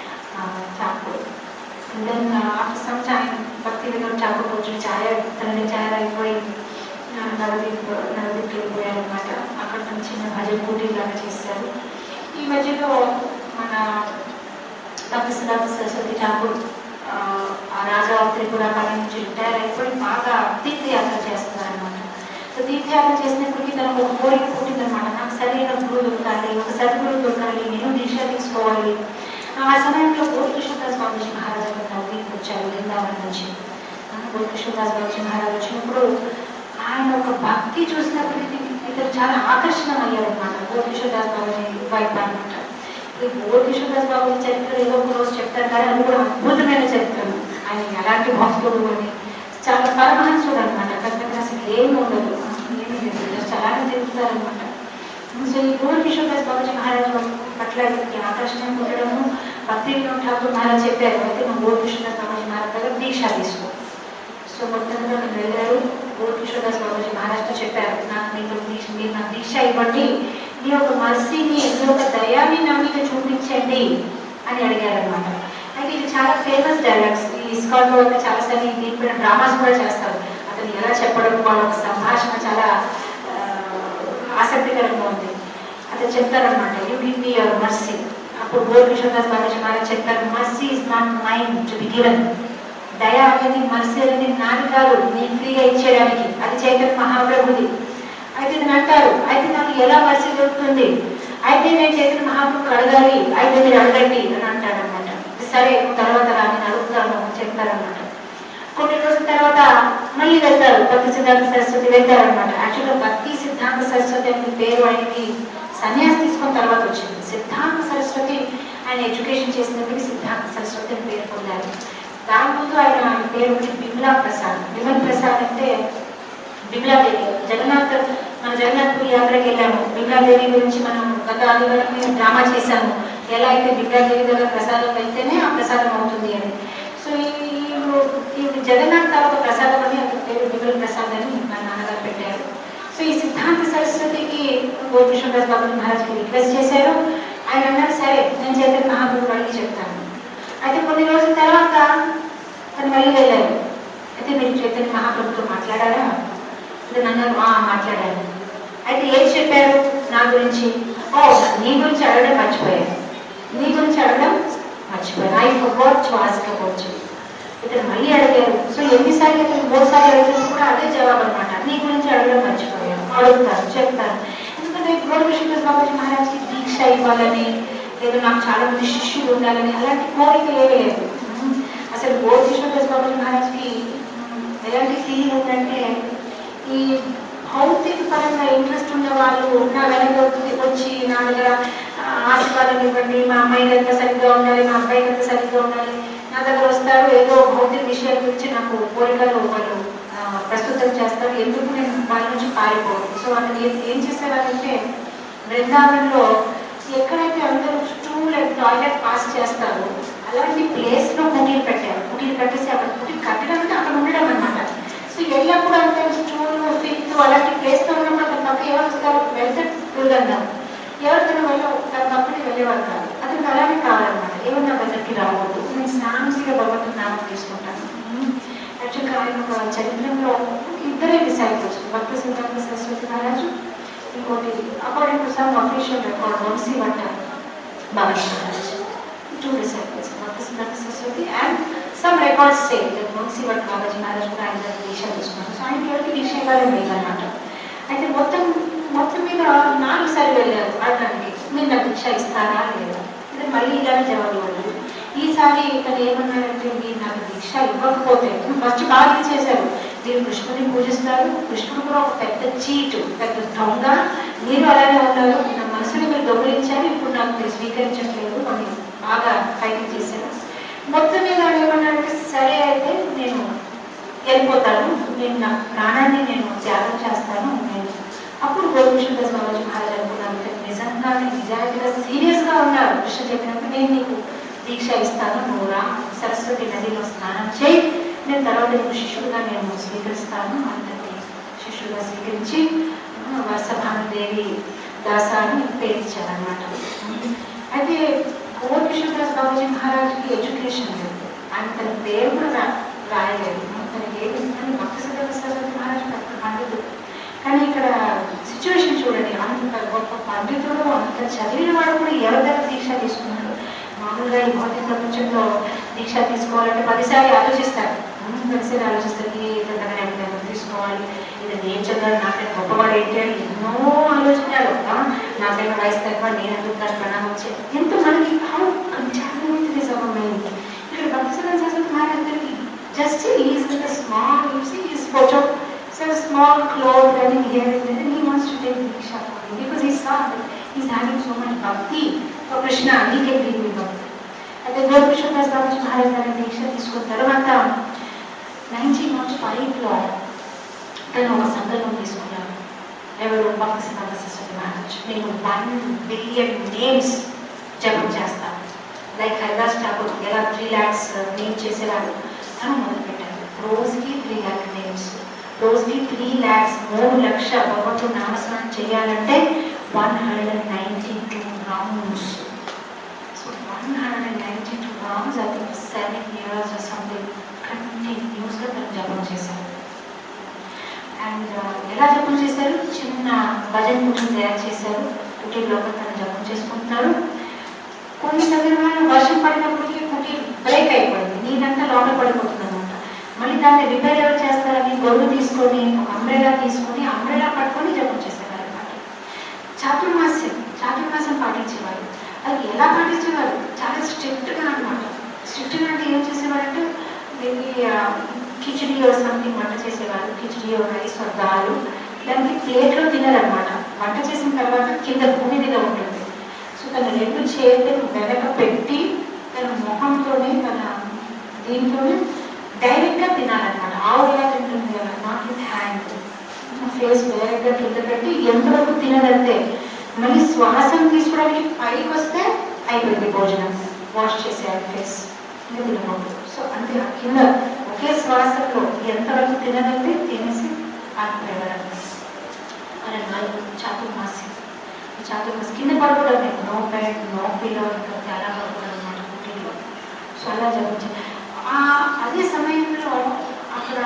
Thakur And then uh, after some time, Bhakti Vinod Thakur కొంచెం ఛాయ తన ఛాయ అయిపోయి ఆ, నవదీప్ నవదీప్కి వెళ్ళిపోయారు అనమాట అక్కడ తను చిన్న భజన పోటీ లాగా చేశారు ఈ మధ్యలో మన భక్తి సిద్ధార్థ సరస్వతి ఠాకూర్ ఆ, ఆ రాజా ఆఫ్ త్రిపుర పని నుంచి రిటైర్ అయిపోయి బాగా తీర్థయాత్ర చేస్తున్నారు అనమాట సో తీర్థయాత్ర చేసినప్పటికీ తనకు ఒక కోరిక పుట్టిందనమాట నాకు సరైన గురువు దొరకాలి ఒక సద్గురువు దొరకాలి నేను దీక్ష తీసుకోవాలి ఆ సమయంలో గోపికృష్ణదాస్ బాబుజీ మహారాజ్ అక్కడ నవదీప్ వచ్చారు బృందావనం నుంచి గోపికృష్ణదాస్ బాబుజీ మహారాజ్ వచ్చినప్పుడు ఆయన ఒక భక్తి చూసినప్పటికీ ఇతరు చాలా ఆకర్షణ అయ్యారు అనమాట గోపిషోదాస్ బాబాజీ వైపు అనమాట ఈ గోపిషోదాస్ బాబాజీ చరిత్ర ఏదో ఒక రోజు చెప్తారు కానీ అది కూడా అద్భుతమైన చరిత్రలు ఆయన ఎలాంటి భక్తుడు అని చాలా పరమహంసుడు అనమాట అక్కడ అసలు ఏమి ఉండదు ఏమీ లేదు జస్ట్ అలానే తిరుగుతారు అనమాట సో ఈ గోల్ కిషోర్దాస్ బాబాజీ మహారాజ్ పట్ల వీరికి ఆకర్షణ ఉండడము భక్తి వినోద్ ఠాకూర్ మహారాజ్ చెప్పారు అయితే మా గోల్ కిషోర్దాస్ బాబాజీ మహారాజ్ దగ్గర దీక్ష తీసుకో సో మొత్తంగా నేను వెళ్ళారు గోల్ కిషోర్దాస్ బాబాజీ మహారాజ్తో చెప్పారు నాకు మీకు దీక్ష మీరు నాకు దీక్ష ఇవ్వండి మీ యొక్క మర్సీని మీ యొక్క దయాన్ని నా మీద చూపించండి అని అడిగారు అనమాట అయితే ఇది చాలా ఫేమస్ డైలాగ్స్ ఈ ఇస్కాన్ లో అయితే చాలా సార్లు దీనిపైన డ్రామాస్ కూడా చేస్తారు అతను ఎలా చెప్పడం వాళ్ళ ఒక సంభాషణ చాలా ఆ, ఆసక్తికరంగా ఉంది అతను చెప్తారనమాట you give me your mercy అప్పుడు గోల్ కిషోర్దాస్ బాబాజీ మహారాజ్ చెప్తారు mercy is not mind to be given దయ అనేది మర్సీ అనేది నాది కాదు నేను ఫ్రీగా ఇచ్చేయడానికి అది చైతన్య మహాప్రభుది అయితే నేను అంటారు అయితే నాకు ఎలా మర్సీ దొరుకుతుంది అయితే నేను చైతన్య మహాప్రభు అడగాలి అయితే మీరు అడగండి అని అంటాడు అనమాట సరే తర్వాత రా నేను అడుగుతాను అని చెప్తారనమాట కొన్ని రోజుల తర్వాత మళ్ళీ వెళ్తారు భక్తి సిద్ధాంత సరస్వతి వెళ్తారు అనమాట యాక్చువల్గా భక్తి సిద్ధాంత సరస్వతి అనే పేరు ఆయనకి సన్యాసి తీసుకున్న తర్వాత వచ్చింది సిద్ధాంత సరస్వతి ఆయన ఎడ్యుకేషన్ చేసినప్పటికీ సిద్ధాంత సరస్వతి అని పేరు పొందారు దాని ముందు ఆయన ఆయన పేరు వచ్చి బిమ్లా ప్రసాద్ బిమల్ ప్రసాద్ అంటే బిమ్లాదేవి జగన్నాథ్ మన జగన్నాథ్పూర్ యాత్రకి వెళ్ళాము బిమ్లాదేవి గురించి మనం గత ఆదివారం మేము డ్రామా చేశాము ఎలా అయితే బిమ్లాదేవి దగ్గర ప్రసాదం వెళ్తేనే ఆ ప్రసాదం అవుతుంది అని సో ఈ ఈ జగన్నాథ్ తాలూకా ప్రసాదం అని అతని పేరు బిమల్ ప్రసాద్ అని మా నాన్నగారు పెట్టారు సో ఈ సిద్ధాంత సరస్వతికి గోపికృష్ణదాస్ బాబు మహారాజ్కి రిక్వెస్ట్ చేశారు ఆయన అన్నారు సరే నేను చైతన్య మహాప్రభు అడిగి చెప్తాను అయితే కొన్ని రోజుల తర్వాత తను మళ్ళీ వెళ్ళారు అయితే మీరు చైతన్య మహాప్రభుతో మాట్లాడారా అంటే నన్ను "ఆ, మాట్లాడాను అయితే ఏం చెప్పారు నా గురించి ఓ నీ గురించి అడగడం మర్చిపోయాను నీ గురించి అడగడం మర్చిపోయాను I forgot to ask about you ఇతను మళ్ళీ అడిగారు సో ఎన్నిసార్లు ఇతను మూడుసార్లు అడిగినా కూడా అదే జవాబు అనమాట నీ గురించి అడగడం మర్చిపోయాను అడుగుతాను చెప్తాను ఎందుకంటే గౌరవ బాబాజీ మహారాజ్కి దీక్ష ఇవ్వాలని లేదా నాకు చాలా మంది శిష్యులు ఉండాలని అలాంటి కోరిక ఏమీ లేదు అసలు గౌరవ బాబాజీ మహారాజ్కి ఉమ్, ఎలాంటి ఫీలింగ్ ఉందంటే ఈ భౌతిక పరంగా ఇంట్రెస్ట్ ఉన్న వాళ్ళు నా వెనక వచ్చి నా దగ్గర ఆ, ఆశీర్వాదం ఇవ్వండి మా అమ్మాయి ఎంత సరిగ్గా ఉండాలి మా అబ్బాయి ఎంత సరిగ్గా ఉండాలి నా దగ్గర వస్తారు ఏదో భౌతిక విషయాల గురించి నాకు కోరికలు వాళ్ళు ఆ, ప్రస్తుతం చేస్తారు ఎందుకు నేను వాళ్ళ నుంచి పారిపోను సో అతను ఏం ఏం చేసేవారంటే బృందావనంలో ఎక్కడైతే అందరూ స్టూల్ అండ్ టాయిలెట్ పాస్ చేస్తారో అలాంటి ప్లేస్ లో కుటీలు పెట్టారు కుటీలు కట్టేసి అక్కడ కుటీలు కట్టడం అంటే అక్కడ ఉండడం అనమాట సో ఎల్లప్పుడూ అంత స్టూల్ ఫిఫ్త్ అలాంటి ప్లేస్ లో ఉన్నప్పుడు అతను పక్క ఎవరు వస్తారు వెళ్తే గురుగంధం ఎవరికైనా వెళ్ళ తన పక్కనే వెళ్ళేవారు కాదు అతనికి అలానే కావాలన్నమాట ఎవరు నా దగ్గరికి రావద్దు నేను సాంసిగా భగవంతుని నామం తీసుకుంటాను యాక్చువల్గా ఆయన ఒక చరిత్రలో ఇద్దరే డిసైపుల్స్ భక్త సిద్ధాంత సరస్వతి మహారాజు ఇంకోటి according to some official record Vamshi వంట Babaji Maharaj two disciples Bhakta Siddhanta Saraswati and some records say that Vamshi వంట బాబాజీ మహారాజ్ కూడా ఆయన దగ్గర దీక్ష తీసుకున్నారు సో ఆయన ఎవరికి దీక్ష ఇవ్వాలని లేదన్నమాట అయితే మొత్తం మొత్తం మీద నాలుగు సార్లు వెళ్ళారు అడగడానికి మీరు నాకు దీక్ష ఇస్తారా లేదా ఇది మళ్ళీ ఇలానే జవాబు ఇవ్వలేదు ఈసారి ఇతను ఏమన్నారంటే మీరు నాకు దీక్ష ఇవ్వకపోతే ఫస్ట్ బాగా చేశారు మీరు కృష్ణుని పూజిస్తారు కృష్ణుడు కూడా ఒక పెద్ద చీటు పెద్ద దొంగ మీరు అలానే ఉన్నారు నా మనసుని మీరు దొంగలించారు ఇప్పుడు నాకు మీరు స్వీకరించట్లేదు అని బాగా ఫైటింగ్ చేశారు మొత్తం మీద ఆయన ఏమన్నారంటే సరే అయితే నేను వెళ్ళిపోతాను నేను నా ప్రాణాన్ని నేను త్యాగం చేస్తాను నేను అప్పుడు గోపికృష్ణ దాస్ బాబాజీ మహారాజ్ అనుకున్నారు ఇతను నిజంగానే నిజాయితీగా సీరియస్ గా ఉన్నారు కృష్ణ చెప్పినప్పుడు నేను నీకు దీక్ష ఇస్తాను నువ్వు రా సరస్వతి నదిలో స్నానం చేయి నేను తర్వాత నీకు శిష్యుడిగా నేను స్వీకరిస్తాను అందరినీ శిష్యుడిగా స్వీకరించి ఆ, వత్సభానుదేవి దాస అని పేరు ఇచ్చారనమాట అయితే గోపికృష్ణదాస్ బాబాజీ మహారాజ్కి ఎడ్యుకేషన్ లేదు ఆయన తన పేరు కూడా రా రాయలేదు తనకి ఏది కానీ భక్తి సిద్ధ సరస్వతి మహారాజ్ పెద్ద పండితుడు కానీ ఇక్కడ సిచ్యువేషన్ చూడండి అంత గొప్ప పండితుడు అంత చదివిన వాడు కూడా ఎవరి దగ్గర దీక్ష తీసుకున్నాడు మామూలుగా ఈ భౌతిక ప్రపంచంలో దీక్ష తీసుకోవాలంటే పదిసారి ఆలోచిస్తారు ఉమ్, పదిసారి ఆలోచిస్తారు ఈ విధంగా నేను తీసుకోవాలి ఇది నేను చదవాలి నాకైనా గొప్పవాడు ఏంటి అని ఎన్నో ఆలోచనలు ఆ, నాకైనా వయసు తక్కువ నేను ఎందుకు దాని ప్రణామం చేయాలి ఎంత మనకి how contaminated is our mind ఇక్కడ Bhakti Saraswati Maharaj just his with small his photo So small cloth running here and there, and he wants to take Diksha for me because he saw that he's having so much bhakti for Krishna, he can give me bhakti. అయితే గోపికృష్ణదాస్ బాబాజీ మహారాజ్ గారి దీక్ష తీసుకున్న తర్వాత నైన్టీన్ నాట్ ఫైవ్లో తను ఒక సంకల్పం తీసుకున్నాను ఎవరు భక్తి సిద్ధాంత సిస్టర్ మ్యారేజ్ నేను వన్ బిలియన్ నేమ్స్ జపం చేస్తాను లైక్ హరిదాస్ ఠాకూర్ ఎలా త్రీ ల్యాక్స్ నేమ్ చేసేవాడు తను మొదలుపెట్టాను రోజుకి త్రీ ల్యాక్ నేమ్స్ రోజుకి త్రీ ల్యాక్స్ మూడు లక్ష భగవంతుడు నామస్మరణ చేయాలంటే one hundred and ninety two rounds so one hundred and ninety two rounds I think seven years something కంటిన్యూస్గా తను జపం చేశారు అండ్ ఎలా జపం చేశారు చిన్న భజన్ కుటీని తయారు చేశారు కుటీలో తను జపం చేసుకుంటున్నారు కొన్ని సందర్భాలు వర్షం పడినప్పటికీ కుటీ బ్రేక్ అయిపోయింది నీదంతా లోపల పడిపోతుంది అనమాట మళ్ళీ దాన్ని రిపేర్ ఎవరు చేస్తారని గొడుగు తీసుకొని ఒక అంబ్రెలా తీసుకొని అంబ్రెలా పట్టుకొని జపం చేసేవారు అనమాట చాతుర్మాస్యం చాతుర్మాసం పాటించేవారు అది ఎలా పాటించేవారు చాలా స్ట్రిక్ట్గా అనమాట స్ట్రిక్ట్గా అంటే ఏం చేసేవారంటే మేబీ కిచడీ సంథింగ్ వంట చేసేవారు కిచడీ రైస్ దాలు దానికి ప్లేట్లో తినరనమాట వంట చేసిన తర్వాత కింద భూమి మీద ఉంటుంది సో తన రెండు చేతులు వెనక పెట్టి తన మొహంతోనే తన దీంతోనే డైరెక్ట్గా తినాలన్నమాట ఆవు ఎలా తింటుంది కదా నాట్ విత్ హ్యాండ్ ఫేస్ డైరెక్ట్గా కింద పెట్టి ఎంతవరకు తినదంతే మళ్ళీ శ్వాసం తీసుకోవడానికి పైకి వస్తే అయిపోయింది భోజనం వాష్ చేసేయాలి ఫేస్ ఇంకా తినకూడదు సో అంటే ఆ కింద ఒకే శ్వాసలో ఎంతవరకు తినదంతే తినేసి ఆగిపోయేవారు అలా నాలుగు చాతుర్మాసి ఈ చాతుర్మాసి కింద పడుకోవడం నో బెడ్ నో పిల్లో ఇంకా చాలా పడుకోవడం అనమాట కుటీలో సో అలా జరుగుతుంది ఆ అదే సమయంలో అక్కడ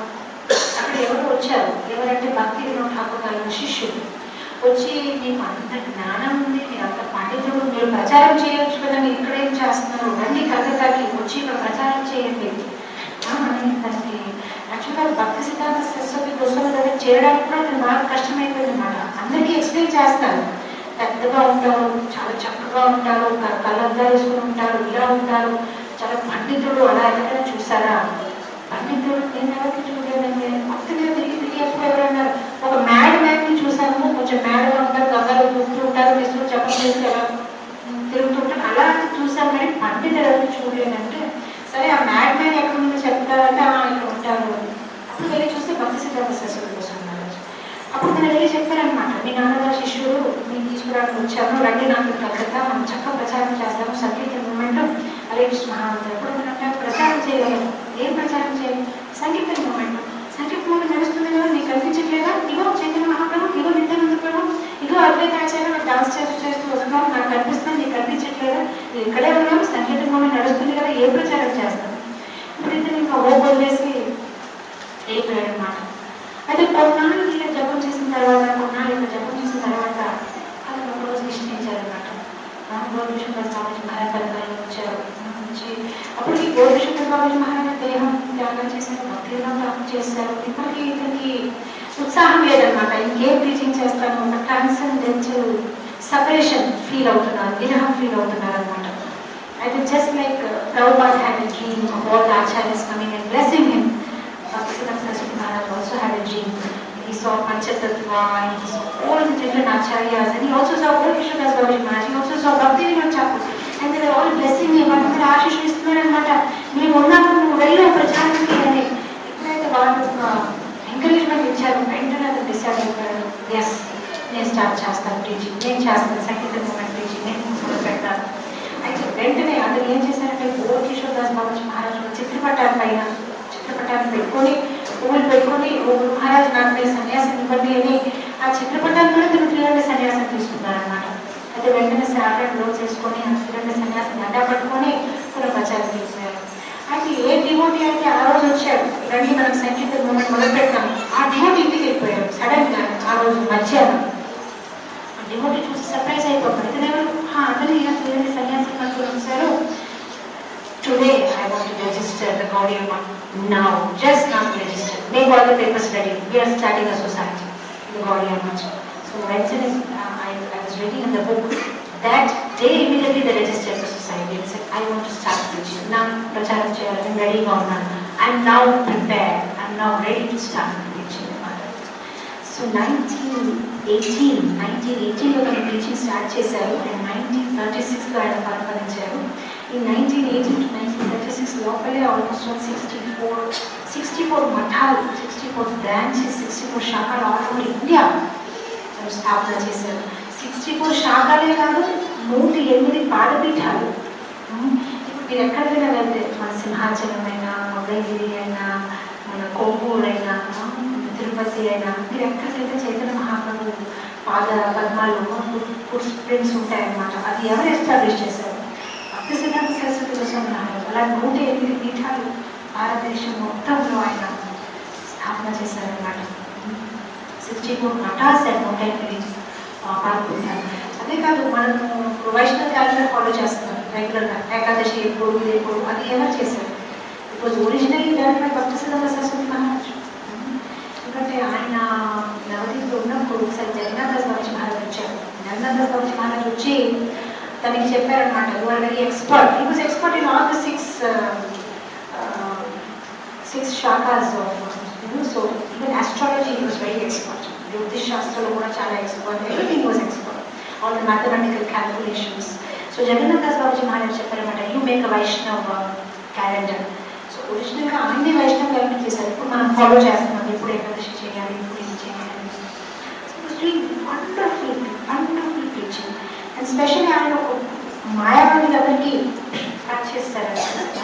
అక్కడ ఎవరు వచ్చారు ఎవరంటే భక్తి వినోద్ ఠాకూర్ గారి శిష్యుడు వచ్చి మీకు అంత జ్ఞానం ఉంది మీరు అంత పండితుడు మీరు ప్రచారం చేయొచ్చు కదా మీరు ఇక్కడ ఏం చేస్తున్నారు రండి కలకత్తాకి వచ్చి ఇక్కడ ప్రచారం చేయండి ఆ, అని తనకి యాక్చువల్గా భక్తి సిద్ధాంత సరస్వతి గోస్వామి దగ్గర చేరడానికి కూడా నేను బాగా కష్టమైపోయింది అనమాట అందరికీ ఎక్స్ప్లెయిన్ చేస్తాను పెద్దగా ఉంటారు చాలా చక్కగా ఉంటారు క- కళ్ళద్దాలు వేసుకుని ఉంటారు ఇలా ఉంటారు చాలా పండితుడు అలా ఎక్కడైనా చూసారా పండితుడు నేను ఎవరికి చూడలేదండి పక్కనే తిరిగి తిరిగి ఎప్పుడు ఎవరన్నారు ఒక మ్యాడ్ మ్యాన్ ని చూసాము కొంచెం మ్యాడ్గా ఉంటారు గంగాలు చూస్తూ ఉంటారు విష్ణు చెప్పడం చేసి ఎలా తిరుగుతూ ఉంటారు అలా చూసాం కానీ పండితుడు ఎవరికి చూడలేదంటే సరే ఆ మ్యాడ్ మ్యాన్ ఎక్కడ ఉందో చెప్తారంటే "ఆ, ఇక్కడ ఉంటారు అప్పుడు వెళ్ళి చూస్తే భక్తి సిద్ధాంత సరస్వతి కోసం అప్పుడు నేను వెళ్ళి చెప్పారనమాట మీ నాన్నగారు శిష్యుడు నేను తీసుకురావడానికి వచ్చాను రండి నాకు కలకత్తా మనం చక్కగా ప్రచారం చేస్తాము సంగీత మూమెంట్ హరే కృష్ణ మహామంత్రి ఎప్పుడు అంటే ప్రచారం చేయగలరు ఏం ప్రచారం చేయాలి సంగీత మూమెంట్ సంగీత మూమెంట్ నడుస్తుంది కదా నీకు కనిపించట్లేదా ఇగో చైతన్య మహాప్రభు ఇగో నిత్యానంద ప్రభు ఇగో అద్వైత ఆచార్య డాన్స్ చేస్తూ చేస్తూ వస్తున్నాం నాకు కనిపిస్తుంది నీకు కనిపించట్లేదా నేను ఇక్కడే ఉన్నాము సంగీత మూమెంట్ నడుస్తుంది కదా ఏ ప్రచారం చేస్తాం ఇప్పుడు ఇతను ఇంకా ఓ వదిలేసి అయిపోయాడు అనమాట అయితే కొన్నాళ్ళు ఇలా జపం చేసిన తర్వాత కొన్నాళ్ళు ఇలా జపం చేసిన తర్వాత అతను ఒక రోజు నిశ్చయించారనమాట గోపిశంకర్ స్వామి మహారాజ్ పరిపాలన వచ్చారు వచ్చి అప్పటికి గోపిశంకర్ స్వామి మహారాజ్ దేహం త్యాగం చేశారు భక్తిలో త్యాగం చేశారు ఇప్పటికీ ఇతనికి ఉత్సాహం లేదనమాట ఇంకేం టీచింగ్ చేస్తాను ఒక ట్రాన్సెండెన్షియల్ సపరేషన్ ఫీల్ అవుతున్నారు విరహం ఫీల్ అవుతున్నారు అనమాట అయితే just like Prabhupada had a dream of all the acharyas coming and blessing him. Bhaktisiddhanta Saraswati Maharaj also had a dream. He saw Panchatattva and he saw all the different acharyas and he also saw all Krishnadas Babaji Maharaj. He also saw Bhakti Vinod Thakur. And they were all blessing him. అందరూ ఆశీస్సులు ఇస్తున్నారనమాట మేము ఉన్నాము నువ్వు వెళ్ళు ప్రచారం చేయాలి ఎప్పుడైతే వాళ్ళు ఎంకరేజ్మెంట్ ఇచ్చారు వెంటనే అతను డిసైడ్ అయిపోయాడు ఎస్ నేను స్టార్ట్ చేస్తాను టీచింగ్ నేను చేస్తాను సంగీత మూమెంట్ టీచింగ్ నేను మొదలు పెడతాను అయితే వెంటనే అతను ఏం చేశారంటే గోర్ కిషోర్ దాస్ బాబాజీ మహారాజు చిత్రపటాల పైన చిత్రపటాన్ని పెట్టుకొని పువ్వులు పెట్టుకొని ఓ మహారాజు నాకు మీరు సన్యాసం ఇవ్వండి అని ఆ చిత్రపటాన్ని కూడా తిరుగు తిరగండి సన్యాసం తీసుకున్నారనమాట అయితే వెంటనే శారడ్ లో చేసుకొని ఆ తిరగండి సన్యాసం గడ్డ పట్టుకొని పునఃప్రచారం చేశారు అయితే ఏ డివోటీ అయితే ఆ రోజు వచ్చాడు రండి మనం సంగీత మూమెంట్ మొదలు పెట్టాం ఆ డివోటీ ఇంటికి వెళ్ళిపోయాడు సడన్ గా ఆ రోజు మధ్యాహ్నం డివోటీ చూసి సర్ప్రైజ్ అయిపోతారు ఇతను ఎవరు "హా, అందరూ ఇలా చూడండి సన్యాసి కట్టుకుని వచ్చారు today I want to register the Gaudiya now just not register make all the papers ready we're starting a society the Gaudiya so వెంటనే I I was reading in the book that day immediately they registered the society and said, I want to start preaching. Now, ప్రచారం చేయాలని రెడీగా ఉన్నాను I'm now prepare I'm now ready to start preaching. So nineteen eighteen nineteen ఎయిటీన్లో తన టీచింగ్ స్టార్ట్ చేశారు అండ్ నైన్టీన్ థర్టీ సిక్స్లో ఆయన పరిపాలించారు ఈ nineteen eighteen to nineteen thirty six లోపలే almost sixty four sixty four మఠాలు sixty four branches sixty four శాఖలు ఆల్ ఓవర్ ఇండియా ఆయన స్థాపన చేశారు సిక్స్టీ ఫోర్ శాఖలే కాదు నూట ఎనిమిది పాదపీఠాలు ఉమ్, ఇప్పుడు మీరు ఎక్కడికైనా వెళ్తే మన సింహాచలం అయినా మంగళగిరి అయినా మన కోవూరు అయినా తిరుపతి అయినా మీరు ఎక్కడికైతే చైతన్య మహాప్రభు పాద పద్మాలు ఫుట్ ప్రింట్స్ ఉంటాయన్నమాట అది ఎవరు ఎస్టాబ్లిష్ చేశారు భక్తి సిద్ధాంత సరస్వతి గోస్వామి మహారాజు అలా నూట ఎనిమిది పీఠాలు భారతదేశం మొత్తంలో ఆయన స్థాపన చేశారన్నమాట సిక్స్టీ ఫోర్ మఠాస్ అండ్ నూట ఎనిమిది పాల్గొంటారు అదే కాదు మనము ఇప్పుడు వైష్ణవ క్యాలెండర్ ఫాలో చేస్తున్నాం రెగ్యులర్గా ఏకాదశి ఎప్పుడు ఇది ఎప్పుడు అది ఎవరు చేశారు బికాజ్ ఒరిజినల్ డైరెక్ట్ భక్తి సిద్ధంగా సరస్వతి మహారాజు ఎందుకంటే ఆయన నవదీప్లో ఉన్నప్పుడు ఒకసారి జగన్నాథ్ దాస్ బాబుజీ మహారాజ్ వచ్చారు జగన్నాథ్ దాస్ బాబుజీ మహారాజ్ వచ్చి తనకి చెప్పారనమాట you are very expert he was expert in all the six six శాఖాస్ so even astrology he was very expert జ్యోతిష్ శాస్త్రంలో కూడా చాలా expert everything was expert all the mathematical calculations so Jagannath Das Babuji Maharaj చెప్పారనమాట you make a Vaishnav calendar so ఒరిజినల్గా ఆయనే వైష్ణవ్ క్యాలెండర్ చేశారు ఇప్పుడు మనం ఫాలో చేస్తున్నాం ఎప్పుడు ఏకాదశి చేయాలి ఇప్పుడు ఇది చేయాలి wonderful wonderful teaching and specially ఆయన ఒక మాయావాదులందరికీ టచ్ చేస్తారనమాట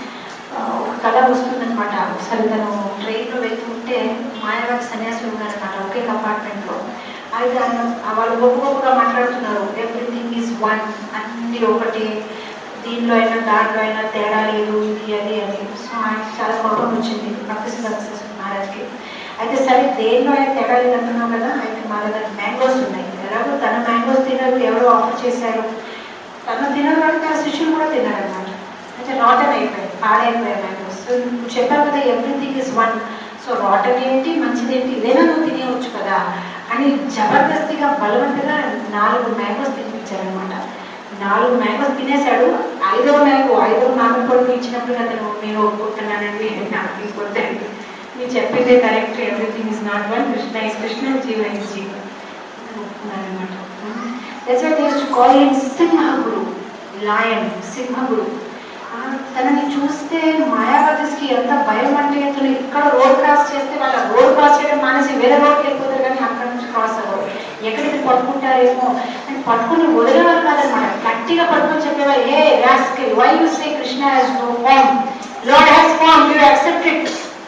ఒక కథ వస్తుందన్నమాట ఒకసారి తను ట్రైన్లో వెళ్తుంటే మాయావాది సన్యాసులు ఉన్నారనమాట ఒకే కంపార్ట్మెంట్లో అయితే ఆయన వాళ్ళు గొప్ప గొప్పగా మాట్లాడుతున్నారు ఎవ్రీథింగ్ ఈజ్ వన్ అన్ని ఒకటి దీనిలో అయినా దాంట్లో అయినా తేడా లేదు ఇది అది అని సో ఆయన చాలా కోపం వచ్చింది భక్తి సక్సెస్ మహారాజ్కి అయితే సరే దేనిలో అయినా తేడా లేదు అంటున్నాం కదా అయితే మా దగ్గర మ్యాంగోస్ ఉన్నాయి ఎలాగో తన మ్యాంగోస్ తినరు ఎవరో ఆఫర్ చేశారు తను తినరు కాబట్టి తన శిష్యులు కూడా తిన్నారనమాట అయితే రాటన్ అయిపోయాయి పాడైపోయాయి మ్యాంగోస్ సో నువ్వు చెప్పావు కదా everything is one so rotten ఏంటి మంచిది ఏంటి ఇదేనా నువ్వు తినేయవచ్చు కదా అని జబర్దస్తిగా బలవంతంగా నాలుగు మ్యాంగోస్ తినిపించారనమాట నాలుగు మ్యాంగోస్ తినేశాడు ఐదవ మ్యాంగో ఐదవ మామిడి పొడుగు ఇచ్చినప్పుడు అతను నేను ఒప్పుకుంటున్నానండి నాకు తీసుకొద్దండి మీరు చెప్పిందే correct everything is not one Krishna is Krishna jiva is jiva ఒప్పుకున్నారనమాట that's why they to call him Simhaguru lion Simhaguru ఆ, తనని చూస్తే మాయావతికి ఎంత భయం అంటే అతను ఇక్కడ రోడ్ క్రాస్ చేస్తే వాళ్ళ రోడ్ క్రాస్ చేయడం మానేసి వేరే రోడ్కి వెళ్ళిపోతారు కానీ అక్కడ నుంచి క్రాస్ అవ్వరు ఎక్కడికి పట్టుకుంటారేమో అని పట్టుకుని వదిలేవారు కాదనమాట గట్టిగా పట్టుకొని చెప్పేవారు a rascal why you say Krishna has no form lord has form you accept it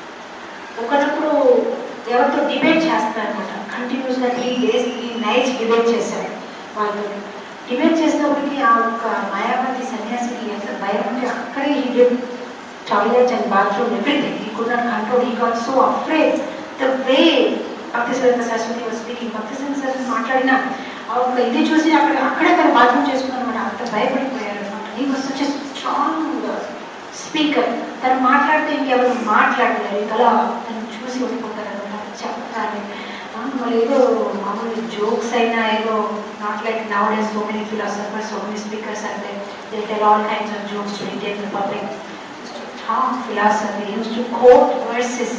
ఒకప్పుడు ఎవరితో డిబేట్ చేస్తారనమాట కంటిన్యూస్ గా three days three nights debate చేశారు వాళ్ళతో డిబేట్ చేసినప్పటికీ ఆ ఒక్క మాయావతి సన్యాసికి ఎంత భయం అంటే అక్కడే he did toilet and bathroom everything he could not control he got so afraid the way Bhakti Saraswati Saraswati was speaking భక్తి సరస్వతి సరస్వతి మాట్లాడిన ఆ ఒక్క ఇది చూసి అక్కడ అక్కడే తను బాత్రూమ్ చేసుకున్నమాట అంత భయపడిపోయారు అనమాట ఈ వాజ్ సచ్ స్ట్రాంగ్ స్పీకర్ తను మాట్లాడితే ఇంకెవరు మాట్లాడలేరు ఇలా తను చూసి ఉండిపోతారు అనమాట చెప్పాలి ఆ, మళ్ళీ ఏదో మామూలు జోక్స్ అయినా ఏదో not like now days so many philosophers so many speakers అంటే they tell all kinds of jokes to Indian public talk philosophy used to quote verses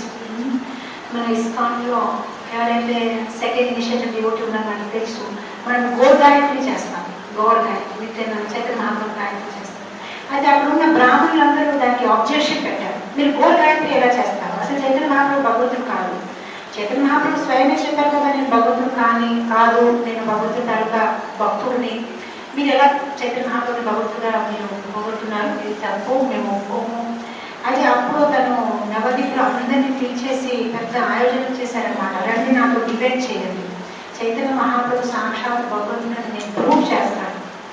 మన ఇస్కాన్లో ఎవరైతే సెకండ్ ఇనిషియేటివ్ డివోటీ ఉన్నారో మనకి తెలుసు మనం గోర్ గాయత్రి చేస్తాం గోర్ గాయత్రి నిత్య చైతన్య మహాప్రభు గాయత్రి చేస్తాం అయితే అక్కడ ఉన్న బ్రాహ్మణులందరూ దానికి ఆబ్జెక్షన్ పెట్టారు మీరు గోర్ గాయత్రి ఎలా చేస్తారు అసలు చైతన్య మహాప్రభు భగవంతుడు కాదు చైతన్య మహాప్రభు స్వయమే చెప్పారు కదా నేను భగవంతుడు కానీ కాదు నేను భగవంతుడు తరగా భక్తుడిని మీరు ఎలా చైతన్య మహాప్రభు భగవంతుగా మీరు పొగుడుతున్నారు ఇది తప్పు మేము ఒప్పుకోము అయితే అప్పుడు తను నవదీప్లో అందరినీ పిలిచేసి పెద్ద ఆయోజన చేశారనమాట రండి నాతో డిబేట్ చేయండి చైతన్య మహాప్రభు సాక్షాత్ భగవంతుని నేను ప్రూవ్ చేస్తాను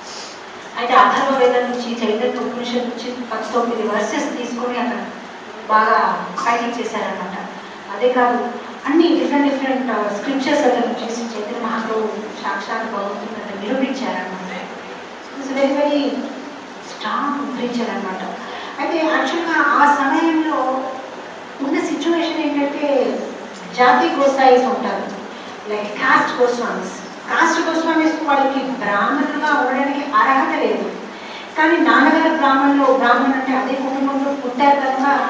అయితే అథర్వ వేదం నుంచి చైతన్య ఉపనిషత్ నుంచి పంతొమ్మిది వర్సెస్ తీసుకొని అక్కడ బాగా ఫైటింగ్ చేశారనమాట అదే కాదు అన్ని డిఫరెంట్ డిఫరెంట్ స్క్రిప్చర్స్ అతను చేసి చైతన్య మహాప్రభు సాక్షాత్ భగవంతుని అతను నిరూపించారనమాట it's very very strong preacher అనమాట అయితే యాక్చువల్గా ఆ సమయంలో ఉన్న సిచ్యువేషన్ ఏంటంటే జాతి గోసాయిస్ ఉంటారు like caste Goswamis caste Goswamis వాళ్ళకి బ్రాహ్మణులుగా ఉండడానికి అర్హత లేదు కానీ నాన్నగారు బ్రాహ్మణులు బ్రాహ్మణులు అంటే అదే కుటుంబంలో పుట్టారు కనుక ఆ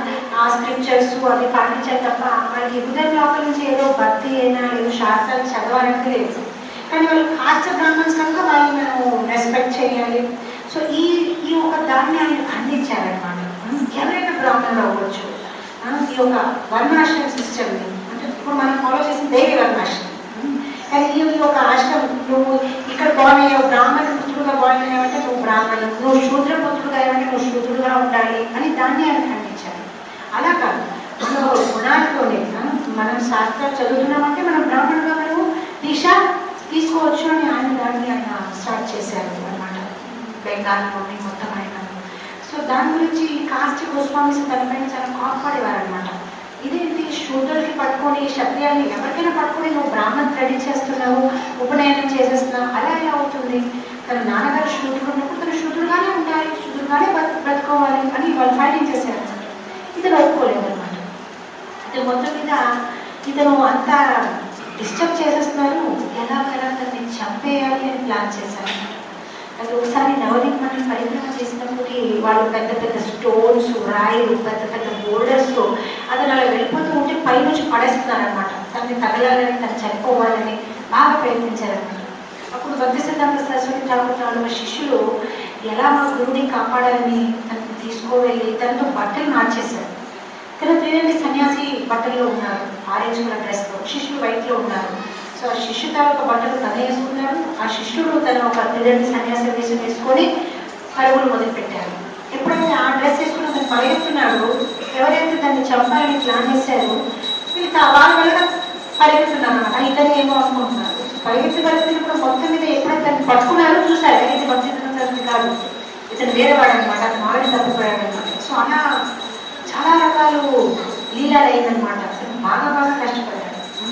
ఆ స్క్రిప్చర్స్ అవి పాటించారు తప్ప వాళ్ళకి హృదయం లోపల నుంచి ఏదో భక్తి అయినా ఏదో శాస్త్రాలు చదవాలంటే లేదు కానీ వాళ్ళు కాస్త బ్రాహ్మణ్స్ కనుక వాళ్ళని మనం రెస్పెక్ట్ చేయాలి సో ఈ ఈ ఒక దాన్ని ఆయన అందించారనమాట ఎవరైనా బ్రాహ్మణులు అవ్వచ్చు ఆ, ఈ యొక్క వర్ణాశ్రమ సిస్టమ్ని అంటే ఇప్పుడు మనం ఫాలో చేసిన దేవి వర్ణాశ్రమం ఉమ్, కానీ ఈ ఈ యొక్క ఆశ్రమం నువ్వు ఇక్కడ బాగున్నావు బ్రాహ్మణ పుత్రుడుగా బాగున్నావంటే నువ్వు బ్రాహ్మణుడు నువ్వు శూద్ర పుత్రుడుగా అయ్యావంటే నువ్వు శూద్రుడుగా ఉండాలి అని దాన్ని ఆయన ఖండించారు అలా కాదు మన గుణాలతోనే ఆ, మనం శాస్త్రాలు చదువుతున్నామంటే మనం బ్రాహ్మణుడుగా మనము దీక్ష తీసుకోవచ్చు అని ఆయన దాన్ని ఆయన స్టార్ట్ చేశారు అనమాట బెంగాల్లోని మొత్తం ఆయన సో దాని గురించి కాస్ట్ గోస్వామి తనపైన చాలా కోపపడేవారు అనమాట ఇదేంటి శూద్రులకి పట్టుకొని క్షత్రియాన్ని ఎవరికైనా పట్టుకొని నువ్వు బ్రాహ్మణ్ క్రెడిట్ చేస్తున్నావు ఉపనయనం చేసేస్తున్నావు అలా ఎలా అవుతుంది తన నాన్నగారు శూద్రుడు ఉన్నప్పుడు తన శూద్రుడుగానే ఉండాలి శూద్రుడుగానే బ్రత బ్రతుకోవాలి అని వాళ్ళు ఫైటింగ్ చేశారు అనమాట ఇతను ఒప్పుకోలేదు అనమాట ఇతను మొత్తం మీద ఇతను అంతా డిస్టర్బ్ చేసేస్తున్నారు ఎలాగైనా తనని చంపేయాలి అని ప్లాన్ చేశారు అది ఒకసారి నవదీప్ మనం పరిక్రమ చేసినప్పుడు వాళ్ళు పెద్ద పెద్ద స్టోన్స్ రాయిలు పెద్ద పెద్ద బోల్డర్స్ అతను అలా వెళ్ళిపోతూ ఉంటే పై నుంచి పడేస్తున్నారు అనమాట తనని తగలాలని తను చనిపోవాలని బాగా ప్రయత్నించారనమాట అప్పుడు భక్తి సిద్ధాంత సరస్వతి ఠాకూర్ వాళ్ళ శిష్యులు ఎలా మా గురువుని కాపాడాలని తనని తీసుకువెళ్ళి తనతో బట్టలు మార్చేశారు కానీ త్రివేణి సన్యాసి బట్టల్లో ఉన్నారు ఆరెంజ్ కలర్ డ్రెస్ లో శిష్యుడు వైట్ లో ఉన్నారు సో ఆ శిష్యు తాలూకు బట్టలు తన వేసుకున్నాడు ఆ శిష్యుడు తన ఒక త్రివేణి సన్యాసి వేషం వేసుకొని పరుగులు మొదలు పెట్టారు ఎప్పుడైతే ఆ డ్రెస్ వేసుకుని అతను పరిగెత్తున్నాడు ఎవరైతే దాన్ని చంపాలని ప్లాన్ చేశారు వీళ్ళు తా- వాళ్ళ వల్ల పరిగెత్తున్నారు అనమాట ఇతను ఏమో అనుకుంటున్నారు పరిగెత్తి పరిగెత్తినప్పుడు మొత్తం మీద ఎప్పుడైతే దాన్ని పట్టుకున్నారో చూసారు అయితే భక్తి సిద్ధాంత కాదు ఇతను వేరే వాడు అనమాట అతను ఆల్రెడీ తప్పిపోయాడు అనమాట సో అలా చాలా రకాలు లీలాలు అయిందనమాట అతను బాగా బాగా కష్టపడ్డాడు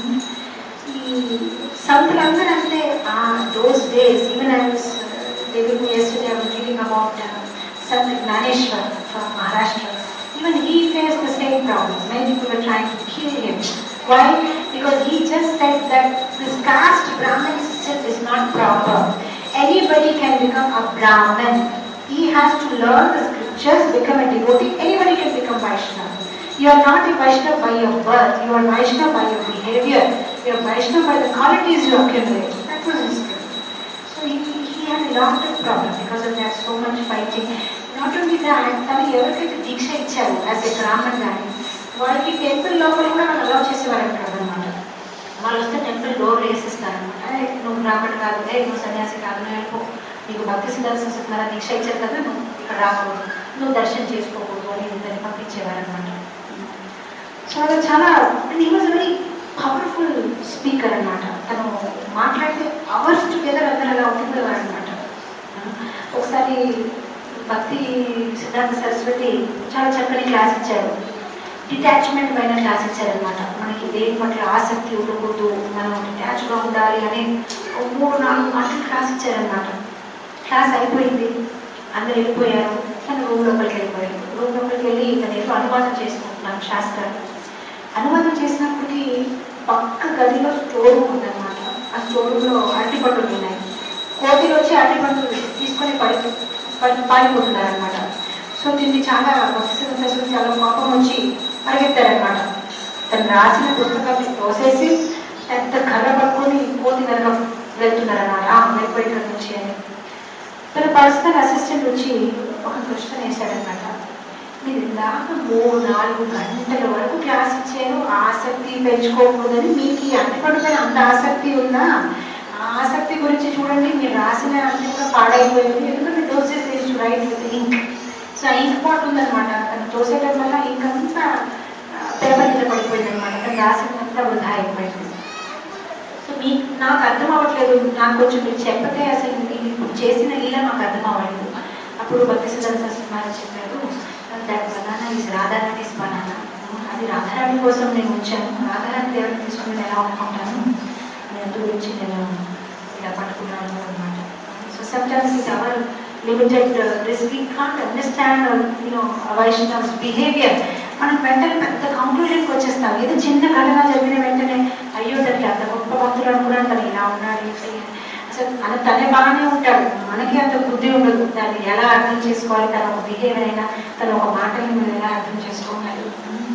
ఈ సంతులందరూ అంటే ఆ those days even I was living yesterday I was reading about uh, Sant Gnaneshwar from Maharashtra. Even he faced the same problem. Many people were trying to kill him. Why? Because he just said that this caste Brahmin system is not proper. Anybody can become a Brahmin. He has to learn the scriptures, become a devotee. Anybody can become Vaishnava. You are not a Vaishnava by your birth. You are Vaishnava by your behavior. You are Vaishnava by the qualities you accumulate. That was his thing. So he, he had a lot of problem because of that, so much fighting. Not only that, తను ఎవరికైతే దీక్ష ఇచ్చారు యాజ్ ఎ బ్రాహ్మణ్ కానీ వాళ్ళకి టెంపుల్ లోపల కూడా వాళ్ళు అలౌ చేసేవారు అనమాట వాళ్ళు వస్తే టెంపుల్ డోర్ వేసేస్తారనమాట నువ్వు బ్రాహ్మణ్ కాదు ఏ నువ్వు సన్యాసి కాదు నువ్వు వెళ్ళిపో నీకు భక్తి సిద్ధాంత సత్యనారాయణ దీక్ష ఇచ్చారు కదా నువ్వు ఇక్కడ రాకూడదు నువ్వు దర్శనం చేసుకోకూడదు అని ఇద్దరిని పంపించేవారు అనమాట సో అది చాలా and he was very powerful speaker అనమాట తను మాట్లాడితే అవర్స్ టుగెదర్ అందరూ అలా ఉండిపోయేవారు అనమాట ఒకసారి భక్తి సిద్ధార్థ సరస్వతి చాలా చక్కని క్లాస్ ఇచ్చారు డిటాచ్మెంట్ పైన క్లాస్ ఇచ్చారనమాట మనకి దేని పట్ల ఆసక్తి ఉండకూడదు మనం డిటాచ్గా ఉండాలి అని ఒక మూడు నాలుగు గంటలు క్లాస్ ఇచ్చారనమాట క్లాస్ అయిపోయింది అందరు వెళ్ళిపోయారు తను రూమ్ లోపలికి వెళ్ళిపోయారు రూమ్ లోపలికి వెళ్ళి తను ఏదో అనువాదం చేసుకుంటున్నాను శాస్త్రాలు అనువాదం చేసినప్పటికీ పక్క గదిలో స్టోర్ రూమ్ ఉందన్నమాట ఆ స్టోర్ రూమ్లో అరటిపండులు ఉన్నాయి కోతిలు వచ్చి అరటిపండులు తీసుకొని పడి పడి పారిపోతున్నారనమాట సో దీన్ని చాలా భక్తి చాలా కోపం వచ్చి పరిగెత్తారనమాట తను రాసిన పుస్తకాన్ని తోసేసి పెద్ద కర్ర పట్టుకొని కోతి వెనక వెళ్తున్నారనమాట "ఆ, వెళ్ళిపోయి ఇక్కడ నుంచి అని తన పర్సనల్ అసిస్టెంట్ వచ్చి ఒక క్వశ్చన్ వేశాడనమాట మీరు ఇందాక మూడు నాలుగు గంటల వరకు క్లాస్ ఇచ్చారు ఆసక్తి పెంచుకోకూడదని మీకు ఈ అన్నిపడి పైన అంత ఆసక్తి ఉందా ఆ ఆసక్తి గురించి చూడండి మీరు రాసిన అన్ని కూడా పాడైపోయింది ఎందుకంటే దోసెస్ వేసి రైట్ విత్ ఇంక్ సో ఆ ఇంక్ పాట్ ఉందన్నమాట తను తోసేయడం వల్ల ఇంక్ అంతా పేపర్ మీద పడిపోయింది అనమాట తను రాసినంతా వృధా అయిపోయింది సో మీ నాకు అర్థం అవ్వట్లేదు నాకు కొంచెం మీరు చెప్పతే అసలు మీరు ఇప్పుడు చేసిన లీల మాకు అర్థం అవ్వలేదు అప్పుడు భక్తి సిద్ధాంత మహారాజ్ చెప్పారు దాని banana is Radharani is banana అది రాధారాణి కోసం నేను ఉంచాను రాధారాణి దేవుడిని తీసుకుని నేను ఎలా అనుకుంటాను నేను గురించి నేను ఇలా పట్టుకున్నాను అనమాట so sometimes it our limited this we can't understand you know Vaishnavs behaviour మనం వెంటనే పెద్ద కంక్లూజన్కి వచ్చేస్తాం ఏదో చిన్న ఘటన జరిగిన వెంటనే అయ్యో తనకి అంత గొప్ప భక్తులు అనుకున్నాను తను ఇలా ఉన్నాడు ఇలా- అసలు మన తనే బాగానే ఉంటాడు మనకి అంత బుద్ధి ఉండదు దాన్ని ఎలా అర్థం చేసుకోవాలి తన ఒక బిహేవియర్ అయినా తన ఒక మాటని మనం ఎలా అర్థం చేసుకోవాలి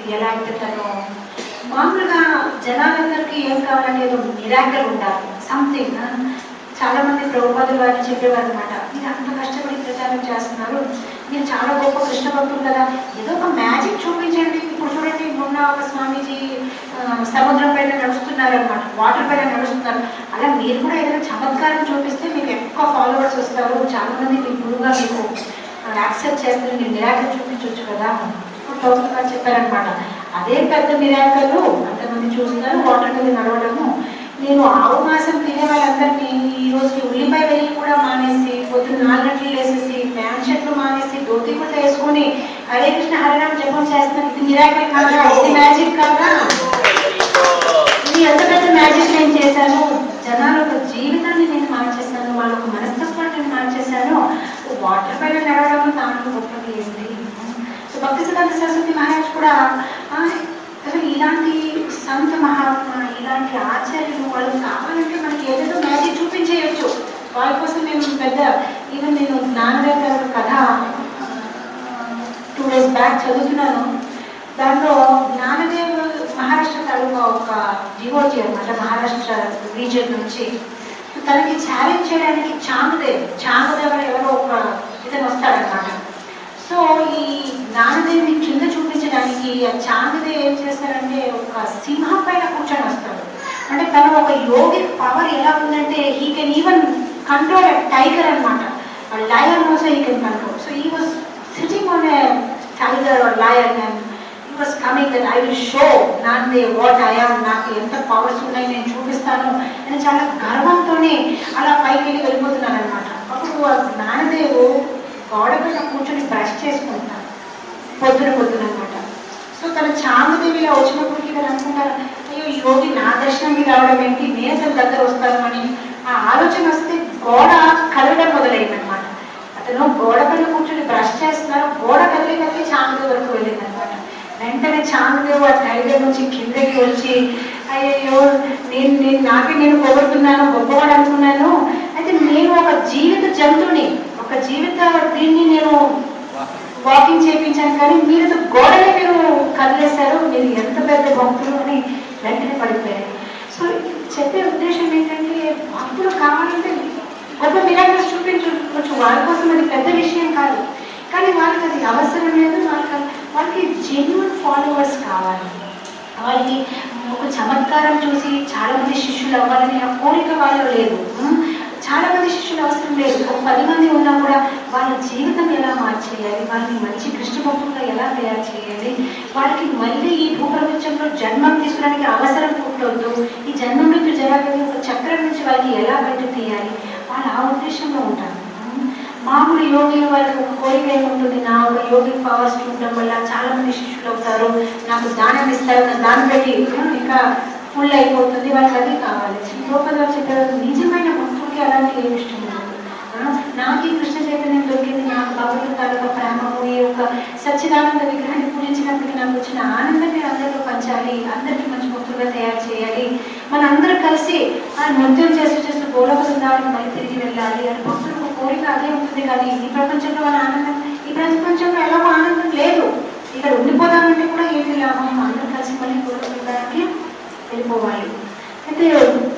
ఎలా అయితే తను మామూలుగా జనాలందరికీ ఏం కావాలంటే ఏదో మిరాకల్ ఉండాలి సంథింగ్ చాలా మంది ప్రభుపాదులు వారిని చెప్పేవారు అనమాట మీరు అంత కష్టపడి ప్రచారం చేస్తున్నారు మీరు చాలా గొప్ప కృష్ణ భక్తులు కదా ఏదో ఒక మ్యాజిక్ చూపించండి ఇప్పుడు చూడండి మొన్న ఒక స్వామీజీ ఆ, సముద్రం పైన నడుస్తున్నారు అనమాట వాటర్ పైన నడుస్తున్నారు అలా మీరు కూడా ఏదైనా చమత్కారం చూపిస్తే మీకు ఎక్కువ ఫాలోవర్స్ వస్తారు చాలా మంది మీ గురువుగా మీకు యాక్సెప్ట్ చేస్తారు మీరు మిరాకల్ చూపించవచ్చు కదా ప్రభుత్వం గారు చెప్పారనమాట అదే పెద్ద మిరాకలు అంతమంది చూస్తున్నారు వాటర్ మీద నడవడము నేను ఆవు మాసం తినే వాళ్ళందరినీ ఈ రోజు ఉల్లిపాయ వెళ్ళి కూడా మానేసి పొద్దున్న నాలుగు గంటలు వేసేసి ప్యాంట్ షర్ట్లు మానేసి ధోతి కూడా వేసుకొని హరే కృష్ణ హరిరామ్ జపం చేస్తున్నారు ఇది మిరాకల్ కాదా ఇది మ్యాజిక్ కాదా ఇది ఎంత పెద్ద మ్యాజిక్ నేను చేశాను జనాల యొక్క జీవితాన్ని నేను మార్చేశాను వాళ్ళ యొక్క మనస్తత్వాన్ని నేను మార్చేశాను వాటర్ పైన నడవడం దాంట్లో గొప్పది ఏంటి సో భక్తి సిద్ధాంత సరస్వతి మహారాజ్ కూడా ఆ, అసలు ఇలాంటి సంత మహాత్మ ఇలాంటి ఆచార్యులు వాళ్ళు కావాలంటే మనకి ఏదేదో మ్యాజిక్ చూపించేయచ్చు వాళ్ళ కోసం మేము పెద్ద ఈవెన్ నేను జ్ఞానదేవ్ గారి ఒక కథ టూ డేస్ బ్యాక్ చదువుతున్నాను దాంట్లో జ్ఞానదేవ్ మహారాష్ట్ర తాలూకా ఒక డివోటీ అనమాట మహారాష్ట్ర రీజియన్ నుంచి తనకి ఛాలెంజ్ చేయడానికి చాంగదేవ్ చాంగదేవ్ అని ఎవరో ఒక ఇతను వస్తాడనమాట సో ఈ జ్ఞానదేవిని కింద చూపించడానికి ఆ చాంగదేవ్ ఏం చేస్తాడంటే ఒక సింహం పైన కూర్చొని వస్తాడు అంటే తన ఒక యోగిక్ పవర్ ఎలా ఉందంటే he can even control tiger అనమాట lion also he can control so he was sitting on a tiger or lion and he was coming that I will show నాదే వాట్ ఐఆమ్ నాకు ఎంత పవర్స్ ఉన్నాయి నేను చూపిస్తాను అని చాలా గర్వంతోనే అలా పైకి వెళ్ళి వెళ్ళిపోతున్నాను అనమాట అప్పుడు ఆ జ్ఞానదేవు గోడ పైన కూర్చొని బ్రష్ చేసుకుంటాను పొద్దున పొద్దున అనమాట సో తన చామదేవిలో వచ్చినప్పటికీ వీళ్ళు అనుకుంటారు అయ్యో ఈ యోగి నా దర్శనంకి రావడం ఏంటి నేను తన దగ్గర వస్తాను అని ఆ ఆలోచన వస్తే గోడ కదలడం మొదలైందనమాట అతను గోడ పైన కూర్చొని బ్రష్ చేస్తున్నారు గోడ కదిలి కదిలి చామదేవి వరకు వెళ్ళిందనమాట వెంటనే చామదేవి ఆ టైగర్ నుంచి కిందకి వచ్చి అయ్యో నేను నేను నాకే నేను పొగుడుతున్నాను గొప్పవాడు అనుకున్నాను అయితే నేను ఒక జీవిత జంతువుని ఒక జీవిత దీన్ని నేను వాకింగ్ చేయించాను కానీ మీరు గోడలే మీరు కదిలేశారు మీరు ఎంత పెద్ద భక్తులు అని వెంటనే పడిపోయారు సో చెప్పే ఉద్దేశం ఏంటంటే భక్తులు కావాలంటే గొప్ప మిరాకిల్స్ చూపించవచ్చు వాళ్ళ కోసం అది పెద్ద విషయం కాదు కానీ వాళ్ళకి అది అవసరం లేదు వాళ్ళకి వాళ్ళకి జెన్యున్ ఫాలోవర్స్ కావాలి వాళ్ళకి ఒక చమత్కారం చూసి చాలా మంది శిష్యులు అవ్వాలని ఆ కోరిక వాళ్ళలో లేదు ఉమ్, చాలా మంది శిష్యులు అవసరం లేదు ఒక పది మంది ఉన్నా కూడా వాళ్ళ జీవితం ఎలా మార్చేయాలి వాళ్ళని మంచి కృష్ణ భక్తులుగా ఎలా తయారు చేయాలి వాళ్ళకి మళ్ళీ ఈ భూప్రపంచంలో జన్మం తీసుకోవడానికి అవసరం పుట్టొద్దు ఈ జన్మ మృత్యు జరగని ఒక చక్రం నుంచి వాళ్ళకి ఎలా బయట తీయాలి వాళ్ళు ఆ ఉద్దేశంలో ఉంటారు ఉమ్, మామూలు యోగిలు వాళ్ళకి ఒక కోరిక ఏముంటుంది నా ఒక యోగి పవర్స్ చూడడం వల్ల చాలా మంది శిష్యులు అవుతారు నాకు దానం ఇస్తారు నా దానం పెట్టి ఉమ్, ఇంకా ఫుల్ అయిపోతుంది వాళ్ళకి అది కావాలి లోపల చెప్పారు నిజమైన భక్తుడికి అలాంటి ఏమి ఇష్టం ఉండదు ఆ, నాకు ఈ కృష్ణ చైతన్యం దొరికింది నాకు భగవంతుడి తాలూకా ప్రేమము ఈ యొక్క సచ్చిదానంద విగ్రహాన్ని పూజించినప్పటికీ నాకు వచ్చిన ఆనందం నేను అందరిలో పంచాలి అందరికీ మంచి భక్తులుగా తయారు చేయాలి మన అందరూ కలిసి ఆ నృత్యం చేస్తూ చేస్తూ గోలోక బృందావనం మళ్ళీ తిరిగి వెళ్ళాలి అని భక్తులకు కోరిక అదే ఉంటుంది కానీ ఈ ప్రపంచంలో మన ఆనందం ఈ ప్రపంచంలో ఎలాగో ఆనందం లేదు ఇక్కడ ఉండిపోదామంటే కూడా ఏంటి లాభం అందరూ కలిసి మళ్ళీ గోలోక బృందానికి వెళ్ళిపోవాలి అయితే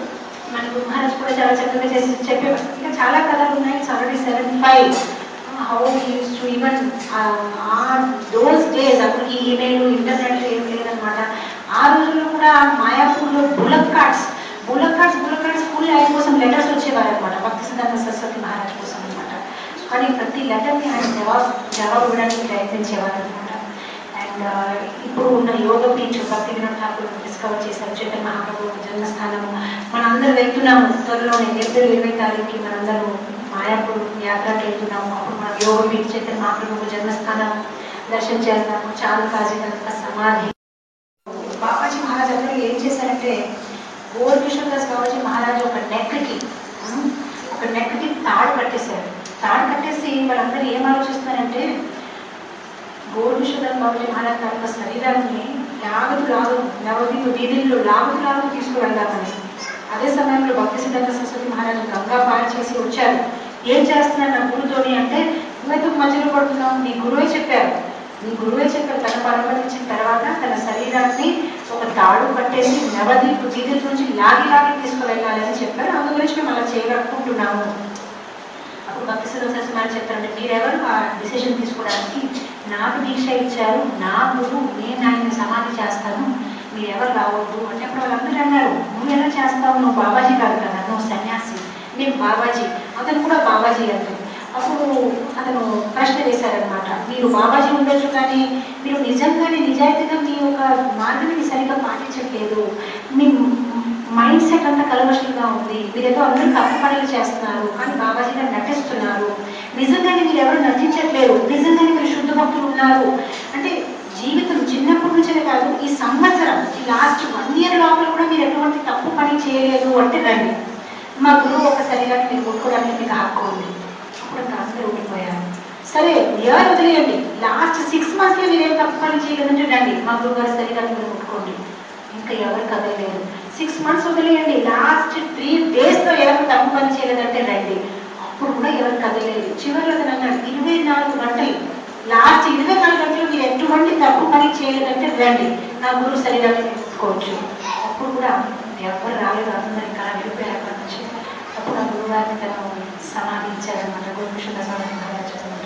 మనకు మహారాజ్ కూడా చాలా చక్కగా చేసి చెప్పేవారు ఇంకా చాలా కథలు ఉన్నాయి already seven five how used to even ఆ దోస్ డేస్ అప్పటికి ఈమెయిల్ ఇంటర్నెట్ ఏం లేదనమాట ఆ రోజుల్లో కూడా మాయాపూర్లో bulk cards bulk cards bulk cards full ఆయన కోసం లెటర్స్ వచ్చేవారు అనమాట భక్తి సిద్ధాంత సరస్వతి మహారాజ్ కోసం అనమాట కానీ ప్రతి లెటర్ని ఆయన జవాబు జవాబు ఇవ్వడానికి ప్రయత్నించేవారు అనమాట అండ్ ఇప్పుడు ఉన్న యోగ పీఠ్ భక్తి వినోద్ ఠాకూర్ డిస్కవర్ చేశారు చైతన్య మహాప్రభు జన్మస్థానము మనందరం వెళ్తున్నాము త్వరలోనే ఏప్రిల్ ఇరవై తారీఖుకి మనందరూ మాయాపూర్ యాత్రకి వెళ్తున్నాము అప్పుడు మనం యోగ పీఠ్ చైతన్య మహాప్రభు జన్మస్థానం దర్శనం చేస్తాము చాలు కాజీ కనుక సమాధి బాబాజీ మహారాజ్ అందరూ ఏం చేశారంటే గోర్ కిషోర్ దాస్ బాబాజీ మహారాజ్ ఒక నెక్కి ఒక నెక్కి తాడు కట్టేశారు తాడు కట్టేసి వాళ్ళందరూ ఏం ఆలోచిస్తున్నారంటే గోరుషుధన్ బాబుజీ మహారాజ్ గారి యొక్క శరీరాన్ని లాగుతూ లాగు నవదీపు వీధుల్లో లాగుతూ లాగుతూ తీసుకువెళ్దామని అదే సమయంలో భక్తి సిద్ధాంత సరస్వతి మహారాజు గంగా పాలు చేసి వచ్చారు ఏం చేస్తున్నారు నా గురుతోని అంటే నువ్వెందుకు మధ్యలో పడుతున్నావు నీ గురువే చెప్పారు మీ గురువే చెప్పారు తన పరమతించిన తర్వాత తన శరీరాన్ని ఒక తాడు కట్టేసి నవదీపు జీవితం నుంచి లాగి లాగి తీసుకువెళ్ళాలని చెప్పారు అందు గురించి మేము అలా చేయగలుగుతున్నాము అప్పుడు భక్తి సుదర్శన గారు చెప్పారంటే మీరెవరు ఆ డిసిషన్ తీసుకోవడానికి నాకు దీక్ష ఇచ్చారు నా గురువు నేను ఆయన్ని సమాధి చేస్తాను మీరెవరు రావద్దు అంటే అప్పుడు వాళ్ళందరూ అన్నారు నువ్వు ఎలా చేస్తావు నువ్వు బాబాజీ కాదు కదా నువ్వు సన్యాసి మేము బాబాజీ అతను కూడా బాబాజీ అంటే అప్పుడు అతను ప్రశ్న వేశారనమాట మీరు బాబాజీ ఉండొచ్చు కానీ మీరు నిజంగానే నిజాయితీగా మీ యొక్క మార్గాన్ని సరిగ్గా పాటించట్లేదు మీ మైండ్ సెట్ అంతా కలవశంగా ఉంది మీరేదో అందరూ తప్పు పనులు చేస్తున్నారు కానీ బాబాజీ గారు నటిస్తున్నారు నిజంగానే మీరు ఎవరు నటించట్లేరు నిజంగానే మీరు శుద్ధ భక్తులు ఉన్నారు అంటే జీవితం చిన్నప్పటి నుంచే కాదు ఈ సంవత్సరం ఈ లాస్ట్ వన్ ఇయర్ లోపల కూడా మీరు ఎటువంటి తప్పు పని చేయలేదు అంటే రండి మా గురువు ఒక శరీరాన్ని మీరు ముట్టుకోవడానికి మీకు హక్కు ఉంది అప్పుడు ఇంకా అందరూ ఉండిపోయారు సరే ఇయర్ వదిలేయండి లాస్ట్ సిక్స్ మంత్స్ లో మీరు ఏం తప్పు పని చేయలేదంటే రండి మా గురువు గారి శరీరాన్ని మీరు ముట్టుకోండి ఇంకా ఎవరు కదలలేదు సిక్స్ మంత్స్ వదిలేయండి లాస్ట్ త్రీ డేస్ లో ఎవరు తప్పు పని చేయలేదంటే రండి అప్పుడు కూడా ఎవరు కదలలేదు చివరిలో అతను అన్నాడు ఇరవై నాలుగు గంటలు లాస్ట్ ఇరవై నాలుగు గంటలు మీరు ఎటువంటి తప్పు పని చేయలేదంటే రండి నా గురువు శరీరాన్ని ముట్టుకోవచ్చు అప్పుడు కూడా ఎవరు రాలేదు అందరూ ఇంకా వెళ్ళిపోయారు అక్కడి నుంచి అప్పుడు ఆ గురువు గారిని తను సమాధించారనమాట గురుకృష్ణ సమాధి మహారాజ్ అనమాట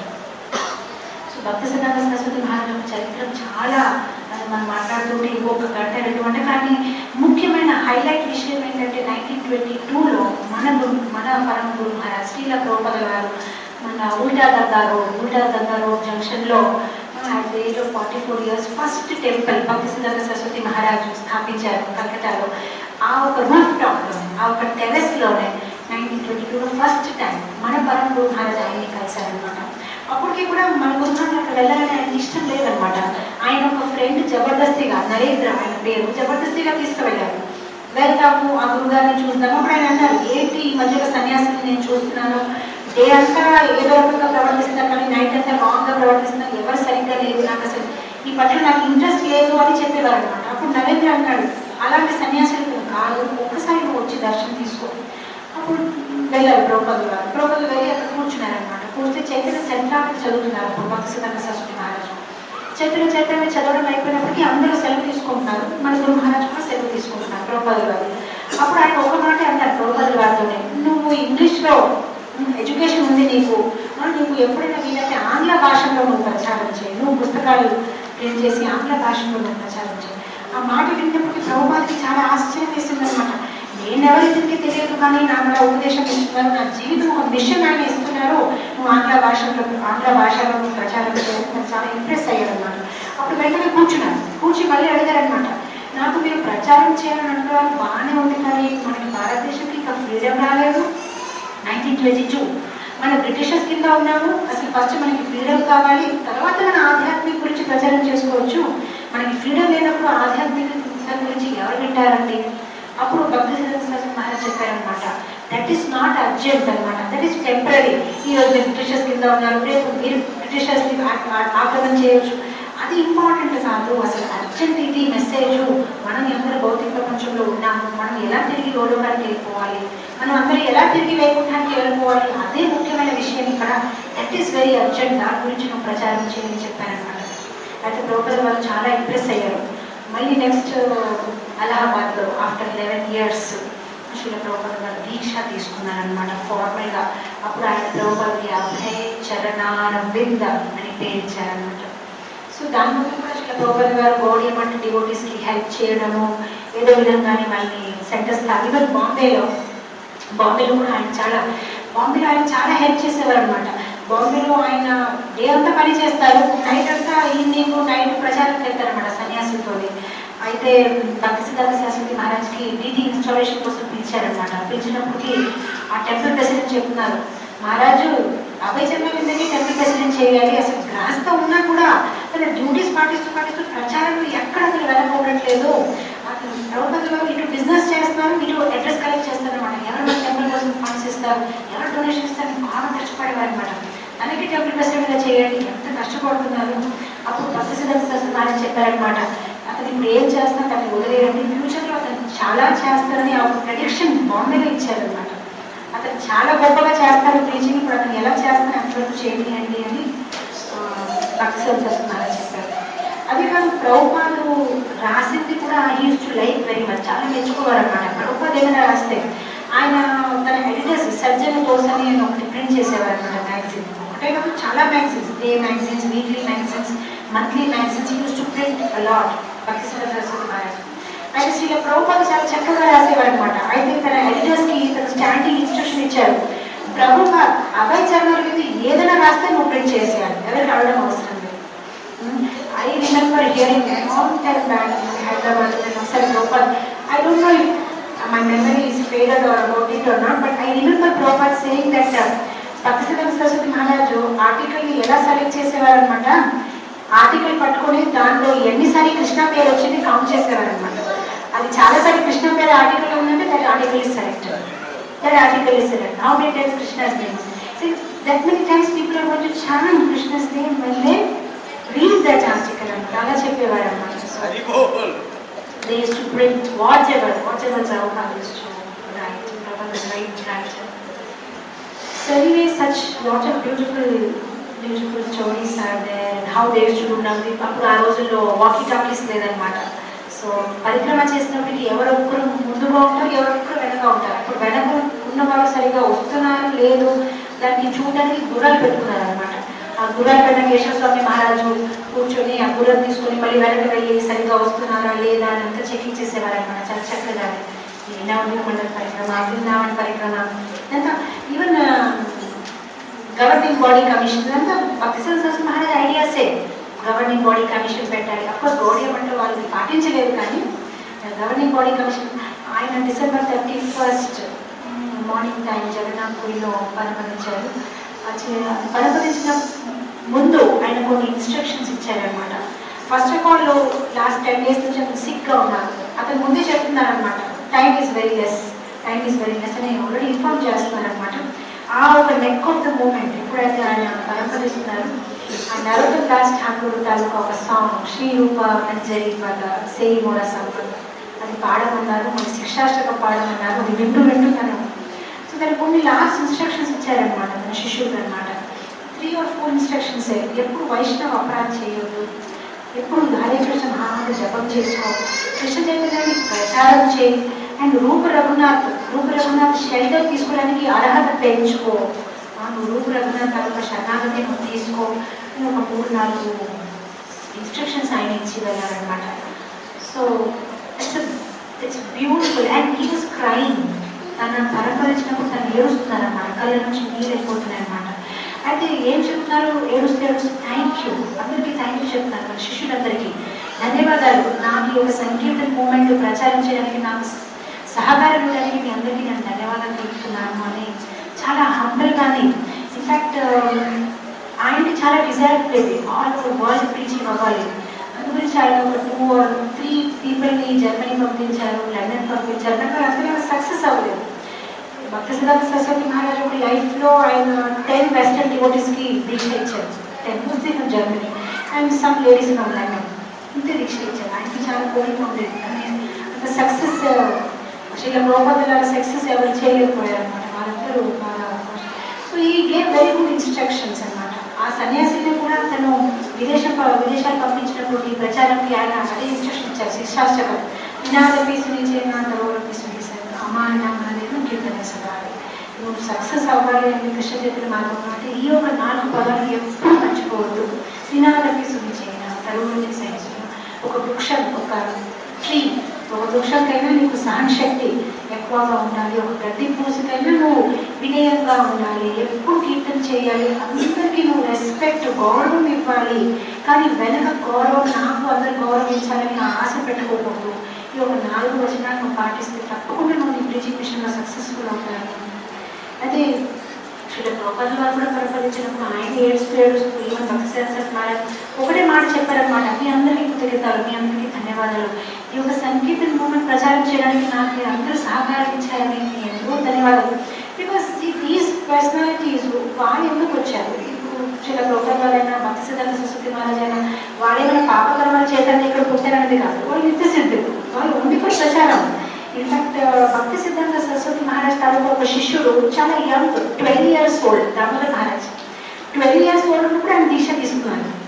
సో భక్తి సిద్ధాంత సరస్వతి మహారాజ్ యొక్క చరిత్ర చాలా అది మనం మాట్లాడుతుంటే ఇంకొక గంట రెండు గంట కానీ ముఖ్యమైన హైలైట్ విషయం ఏంటంటే నైన్టీన్ ట్వంటీ టూలో మన గురు మన పరమ గురు మహారాజ్ శ్రీల ప్రభుపద గారు మన ఉల్టా దర్గా రోడ్ ఉల్టా దర్గా రోడ్ జంక్షన్లో at the age of forty four years first temple Bhakti Siddhanta Saraswati Maharaj స్థాపించారు కలకటాలో ఆ ఒక రూఫ్ టాప్లోనే ఆ ఒక టెరెస్లోనే నైన్టీన్ ట్వంటీ టూలో ఫస్ట్ టైం మన పరమ గురు మహారాజ్ ఆయన్ని కలిశారనమాట అప్పటికి కూడా మన గురుగారు అక్కడ వెళ్ళాలని ఆయన ఇష్టం లేదనమాట ఆయన ఒక ఫ్రెండ్ జబర్దస్తిగా నరేంద్ర ఆయన పేరు జబర్దస్తిగా తీసుకువెళ్ళారు వెళ్తాము ఆ గురుగారిని చూద్దాము అప్పుడు ఆయన అన్నారు ఏంటి ఈ మధ్యలో సన్యాసిని నేను చూస్తున్నాను డే అంతా ఏదో రకంగా ప్రవర్తిస్తున్నారు కానీ నైట్ అంతా రాంగ్ గా ప్రవర్తిస్తున్నారు ఎవరు సరిగ్గా లేదు నాకు అసలు ఈ పట్ల నాకు ఇంట్రెస్ట్ లేదు అని చెప్పేవారు అనమాట అప్పుడు నరేంద్ర అన్నాడు అలాంటి సన్యాసులు కాదు ఒక్కసారి నువ్వు వచ్చి దర్శనం తీసుకో అప్పుడు వెళ్ళారు ద్రౌపది గారు ద్రౌపది వెళ్ళి అక్కడ కూర్చున్నారనమాట కూర్చొని చైతన్య చరిత్రాన్ని చదువుతున్నారు అప్పుడు భక్తి సిద్ధాంత సరస్వతి మహారాజు చైతన్య చైతన్య చదవడం అయిపోయినప్పటికీ అందరూ సెలవు తీసుకుంటున్నారు మన గురు మహారాజ్ కూడా సెలవు తీసుకుంటున్నారు ద్రౌపది గారు అప్పుడు ఆయన ఒక మాట అన్నారు ద్రౌపది గారితోనే నువ్వు ఇంగ్లీష్లో ఎడ్యుకేషన్ ఉంది నీకు ఆ, నీకు ఎప్పుడైనా వీలైతే ఆంగ్ల భాషలో నువ్వు ప్రచారం చేయి నువ్వు పుస్తకాలు ప్రింట్ చేసి ఆంగ్ల భాషలో నువ్వు ప్రచారం చేయి ఆ మాట విన్నప్పటికీ ప్రభుపాదికి చాలా ఆశ్చర్యం వేసింది అనమాట నేనెవరికి తెలియదు కానీ నాకు అలా ఉపదేశం ఇస్తున్నారు నా జీవితం ఒక మిషన్ ఆయన ఇస్తున్నారు నువ్వు ఆంగ్ల భాషలో ఆంగ్ల భాషలో నువ్వు ప్రచారం చేసి నాకు చాలా ఇంప్రెస్ అయ్యాడు అనమాట అప్పుడు వెంటనే కూర్చున్నాను కూర్చి మళ్ళీ అడిగారనమాట నాకు మీరు ప్రచారం చేయాలని అంటున్నారు బాగానే ఉంది కానీ మనకి భారతదేశంకి ఇంకా ఫ్రీడమ్ రాలేదు నైన్టీన్ ట్వంటీ టూ మన బ్రిటిషర్స్ కింద ఉన్నాము అసలు ఫస్ట్ మనకి ఫ్రీడమ్ కావాలి తర్వాత మన ఆధ్యాత్మిక గురించి ప్రచారం చేసుకోవచ్చు మనకి ఫ్రీడమ్ లేనప్పుడు ఆధ్యాత్మిక దాని గురించి ఎవరు వింటారండి అప్పుడు భక్తి సిద్ధాంత మహారాజ్ చెప్పారనమాట దట్ ఈస్ నాట్ అర్జెంట్ అనమాట దట్ ఈస్ టెంపరీ ఈ రోజు మీరు బ్రిటిషర్స్ కింద ఉన్నారు రేపు మీరు బ్రిటిషర్స్ ఆక్రమణ చేయొచ్చు అది ఇంపార్టెంట్ కాదు అసలు అర్జెంట్ ఇది మెసేజ్ మనం అందరూ భౌతిక ప్రపంచంలో ఉన్నాము మనం ఎలా తిరిగి లోకానికి వెళ్ళిపోవాలి మనం అందరూ ఎలా తిరిగి వైకుంఠానికి వెళ్ళిపోవాలి అదే ముఖ్యమైన విషయం ఇక్కడ దట్ ఈస్ వెరీ అర్జెంట్ దాని గురించి నువ్వు ప్రచారం చేయని చెప్పారనమాట అయితే బ్రోకర్ వాళ్ళు చాలా ఇంప్రెస్ అయ్యారు మళ్ళీ నెక్స్ట్ అలహాబాద్లో after eleven years Srila Prabhupad గారు దీక్ష తీసుకున్నారనమాట ఫార్మల్గా అప్పుడు ఆయన ప్రభుపాదకి అభయ చరణారవింద అని పేరు ఇచ్చారనమాట సో దాని ముందు కూడా శిల ప్రభుపాద్ గారు గౌడీ మఠ డివోటీస్కి హెల్ప్ చేయడము ఏదో విధంగానే వాళ్ళని సెంటర్స్ ఈవెన్ బాంబేలో బాంబేలో కూడా ఆయన చాలా బాంబేలో ఆయన చాలా హెల్ప్ చేసేవారు అనమాట బాంబేలో ఆయన డే అంతా పని చేస్తారు నైట్ అంతా ఈవినింగ్ నైట్ ప్రచారం చేస్తారనమాట సన్యాసులతోని అయితే భక్తి సిద్ధార్థ శాస్త్రి మహారాజ్కి డీటీ ఇన్స్టాలేషన్ కోసం పిలిచారనమాట పిలిచినప్పటికీ ఆ టెంపుల్ ప్రెసిడెంట్ చెప్తున్నారు మహారాజు అభయ చర్మలిందకి టెంపుల్ ప్రెసిడెంట్ చేయాలి అసలు గ్రాస్తో ఉన్నా కూడా తన డ్యూటీస్ పాటిస్తూ పాటిస్తూ ప్రచారంలో ఎక్కడ అసలు వెళ్ళకపోవట్లేదు అతను ద్రౌపదిలో ఇటు బిజినెస్ చేస్తున్నారు ఇటు అడ్రస్ కలెక్ట్ చేస్తారు అనమాట ఎవరు మన టెంపుల్ కోసం ఫండ్స్ ఇస్తారు ఎవరు డొనేషన్ ఇస్తారు బాగా కష్టపడేవారు అనమాట తనకి టెంపుల్ ప్రెసిడెంట్గా చేయండి ఎంత కష్టపడుతున్నారు అప్పుడు భక్తి సిద్ధాంత శాస్త్రి చెప్పారనమాట అతను ఇప్పుడు ఏం చేస్తున్నా తనని వదిలేయండి ఫ్యూచర్లో అతను చాలా చేస్తారని ఆ ఒక ప్రొడిక్షన్ బాంబేలో ఇచ్చారనమాట అతను చాలా గొప్పగా చేస్తారు టీచింగ్ ఇప్పుడు అతను ఎలా చేస్తారో అంతవరకు చేయండి అని ఆ, భక్తి సంతస్తున్నారా చెప్పారు అది కాదు ప్రభుపాలు రాసింది కూడా used to like very much చాలా మెచ్చుకోవారు అనమాట ప్రభుపాద్ ఏమైనా రాస్తే ఆయన తన ఎడిటర్స్ సజ్జన కోసం అని ఒకటి ప్రింట్ చేసేవారు అనమాట మ్యాగజైన్ ఒకటే కాదు చాలా magazines day magazines weekly magazines monthly magazines used to print a lot Bhakti Saraswati Maharaj ఆయన శ్రీల ప్రభుపాద చాలా చక్కగా రాసేవారు అనమాట అయితే తన ఎడిటర్స్ కి తన స్టాండింగ్ ఇన్స్ట్రక్షన్ ఇచ్చారు ప్రభుపాద్ అభయ్ చరణ్ మీద ఏదైనా రాస్తే నువ్వు ప్రింట్ చేసేయాలి ఎవరికి అడగడం అవసరం లేదు I remember hearing long time back Hyderabad ఒకసారి Gopal I don't know if my memory is faded or about it or not but I remember Gopal saying that Bhaktisiddhanta Saraswati Maharaj article ని ఎలా సెలెక్ట్ చేసేవారు అనమాట ఆర్టికల్ పట్టుకొని దాంట్లో ఎన్నిసారి కృష్ణ పేరు వచ్చింది కౌంట్ చేసేవారు అనమాట అది చాలాసారి కృష్ణ పేరు ఆర్టికల్ ఉందంటే that article is select that article is select how many times Krishna's names that many times people are going to chant Krishna's name when they read that article అనమాట అలా చెప్పేవారు అనమాట so they used to print whatever, whatever Prabhupada used to write. Prabhupada was right writer. So anyway, such lot of beautiful, beautiful stories are there and how they used to do Navdeep. అప్పుడు ఆ రోజుల్లో వాకీ టాకీస్ లేదనమాట సో పరిక్రమ చేసినప్పటికీ ఎవరొక్కరు ముందుగా ఉంటారు ఎవరొక్కరు వెనక ఉంటారు అప్పుడు వెనక ఉన్నవారు సరిగా వస్తున్నారు లేదు దానికి చూడడానికి గుర్రాలు పెట్టుకున్నారు అనమాట ఆ గుర్రాలు పెట్టిన కేశవ స్వామి మహారాజు కూర్చొని ఆ గుర్రం తీసుకొని మళ్ళీ వెనక వెళ్ళి సరిగా వస్తున్నారా లేదా అని అంతా చెకింగ్ చేసేవారు అనమాట చాలా చక్కగా ఈ నవదీప్ మండల పరిక్రమ బృందావన్ పరిక్రమ ఇదంతా ఈవెన్ గవర్నింగ్ బాడీ కమిషన్ ఇదంతా భక్తి సరస్వతి మహారాజ్ ఐడియాసే గవర్నింగ్ బాడీ కమిషన్ పెట్టాలి అఫ్కోర్స్ బాడీ అంటే వాళ్ళకి పాటించలేదు కానీ గవర్నింగ్ బాడీ కమిషన్ ఆయన December thirty first morning time జగన్నాథ్పూరిలో పరమరించారు పరమరించిన ముందు ఆయన కొన్ని ఇన్స్ట్రక్షన్స్ ఇచ్చారనమాట first of all last ten days నుంచి అతను సిక్గా ఉన్నారు అతను ముందే చెప్తున్నారు అనమాట time is very less time is very less అని ఆల్రెడీ ఇన్ఫార్మ్ చేస్తున్నారు అనమాట ఆ ఒక నెక్ ఆఫ్ ద మూమెంట్ ఎప్పుడైతే ఆయన పరంపరిస్తున్నారు ఆ నరోత్తం దాస్ ఠాకూర్ తాలూకా ఒక సాంగ్ శ్రీరూప మంజరి పద సేయి మోడ సంపద అది పాడమన్నారు మన శిక్షాష్టకం పాడమన్నారు అది వింటూ వింటూ తను సో దానికి కొన్ని లాస్ట్ ఇన్స్ట్రక్షన్స్ ఇచ్చారనమాట మన శిష్యుడు అనమాట త్రీ ఆర్ ఫోర్ ఇన్స్ట్రక్షన్స్ ఎప్పుడు వైష్ణవ అపరాధం చేయొద్దు ఎప్పుడు హరే కృష్ణ మహామంత్ర జపం చేసుకో కృష్ణ చైతన్యాన్ని ప్రచారం చేయి అండ్ రూప రఘునాథ్ రూప రఘునాథ్ షెల్టర్ తీసుకోవడానికి అర్హత పెంచుకో ఆ, నువ్వు రూప రఘునాథ్ తాలూకా శరణాగతి నువ్వు తీసుకో అని ఒక మూడు నాలుగు ఇన్స్ట్రక్షన్స్ ఆయన ఇచ్చి వెళ్ళారనమాట so it's it's beautiful and he was crying తన పరపరించినప్పుడు తను ఏడుస్తున్నారన్నమాట కళ్ళ నుంచి నీళ్ళు అయిపోతున్నాయి అనమాట అయితే ఏం చెప్తున్నారు ఏడుస్తే ఏడుస్తే థ్యాంక్ యూ అందరికీ థ్యాంక్ యూ చెప్తున్నారు మన శిష్యులందరికీ ధన్యవాదాలు నాకు ఈ యొక్క సంకీర్తన మూమెంట్ ప్రచారం చేయడానికి నాకు సహకారం ఇవ్వడానికి మీ అందరికీ నేను ధన్యవాదాలు తెలుపుతున్నాను అని చాలా హంబల్గానే ఇన్ఫాక్ట్ ఆయనకి చాలా డిజైర్ ఉండేది ఆల్ ఓవర్ వరల్డ్ ప్రీచింగ్ అవ్వాలి అందు గురించి ఆయన ఒక టూ ఆర్ త్రీ పీపుల్ని జర్మనీ పంపించారు లండన్ పంపించారు కానీ అసలు సక్సెస్ అవ్వలేదు భక్త సిద్ధార్థ సరస్వతి మహారాజ్ ఒక లైఫ్ లో ఆయన టెన్ వెస్టర్న్ డివోటీస్ కి దీక్ష ఇచ్చారు ten Muslim from Germany and some ladies from London ఇంతే దీక్ష ఇచ్చారు ఆయనకి చాలా కోరిక ఉండేది కానీ అంత సక్సెస్ శ్రీల ప్రోపదల సక్సెస్ ఎవరు చేయలేకపోయారు అనమాట వాళ్ళందరూ బాగా సో ఈ గేమ్ వెరీ గుడ్ ఇన్స్ట్రక్షన్స్ అన్నమాట ఆ సన్యాసిని కూడా తను విదేశం విదేశాలు పంపించినప్పుడు ఈ ప్రచారంకి ఆయన అదే ఇన్స్ట్రక్షన్ ఇచ్చారు శిక్షాష్టకం నినాద పీసుని చేయన తరువాత పీసుని సార్ అమాన అనేది కీర్తనేశ్వరాలి నువ్వు సక్సెస్ అవ్వాలి అని కృష్ణ చేతుల మార్గం అంటే ఈ యొక్క నాలుగు పదాలు ఎప్పుడు మర్చిపోవద్దు నినాద పీసుని చేయన తరువాత సహించడం ఒక వృక్షం ఒక ట్రీ ఒక వృక్షంకైనా నీకు సహనశక్తి ఎక్కువగా ఉండాలి ఒక గడ్డి పూసకైనా నువ్వు వినయంగా ఉండాలి ఎప్పుడు కీర్తన చేయాలి అందరికీ నువ్వు రెస్పెక్ట్ గౌరవం ఇవ్వాలి కానీ వెనక గౌరవం నాకు అందరు గౌరవించాలని నా ఆశ పెట్టుకోకూడదు ఈ ఒక నాలుగు వచనాలు నువ్వు పాటిస్తే తప్పకుండా నువ్వు నీ బ్రిడ్జింగ్ మిషన్లో సక్సెస్ఫుల్ అవుతాను అదే శ్రీ ప్రభుత్వం వారు కూడా పరిపాలించినప్పుడు ఆయన ఏడుస్తూ ఏడుస్తూ ఈవెన్ భక్తి శాస్త్ర ఒకటే మాట చెప్పారనమాట మీ అందరికీ కృతజ్ఞతలు మీ అందరికీ ధన్యవాదాలు ఈ యొక్క సంకీర్తన మూమెంట్ ప్రచారం చేయడానికి నాకు మీరు అందరూ సహకరించారని మీ ఎంతో ధన్యవాదాలు బికాస్ దీస్ పర్సనాలిటీస్ వాళ్ళు ఎందుకు వచ్చారు ఇప్పుడు శ్రీ ప్రభుత్వం వారైనా భక్తి సిద్ధాంత సరస్వతి మహారాజ్ అయినా వాళ్ళేమైనా పాపకర్మాలు చేయాలని ఇక్కడ పుట్టారనేది కాదు వాళ్ళు నిత్య సిద్ధులు వాళ్ళు ఉండి కూడా ప్రచారం ఇన్ఫాక్ట్ భక్తి సిద్ధాంత సరస్వతి మహారాజ్ తాలూకు ఒక శిష్యుడు చాలా young twelve years old Damodar Maharaj twelve years old ఉన్నప్పుడు ఆయన దీక్ష తీసుకున్నారు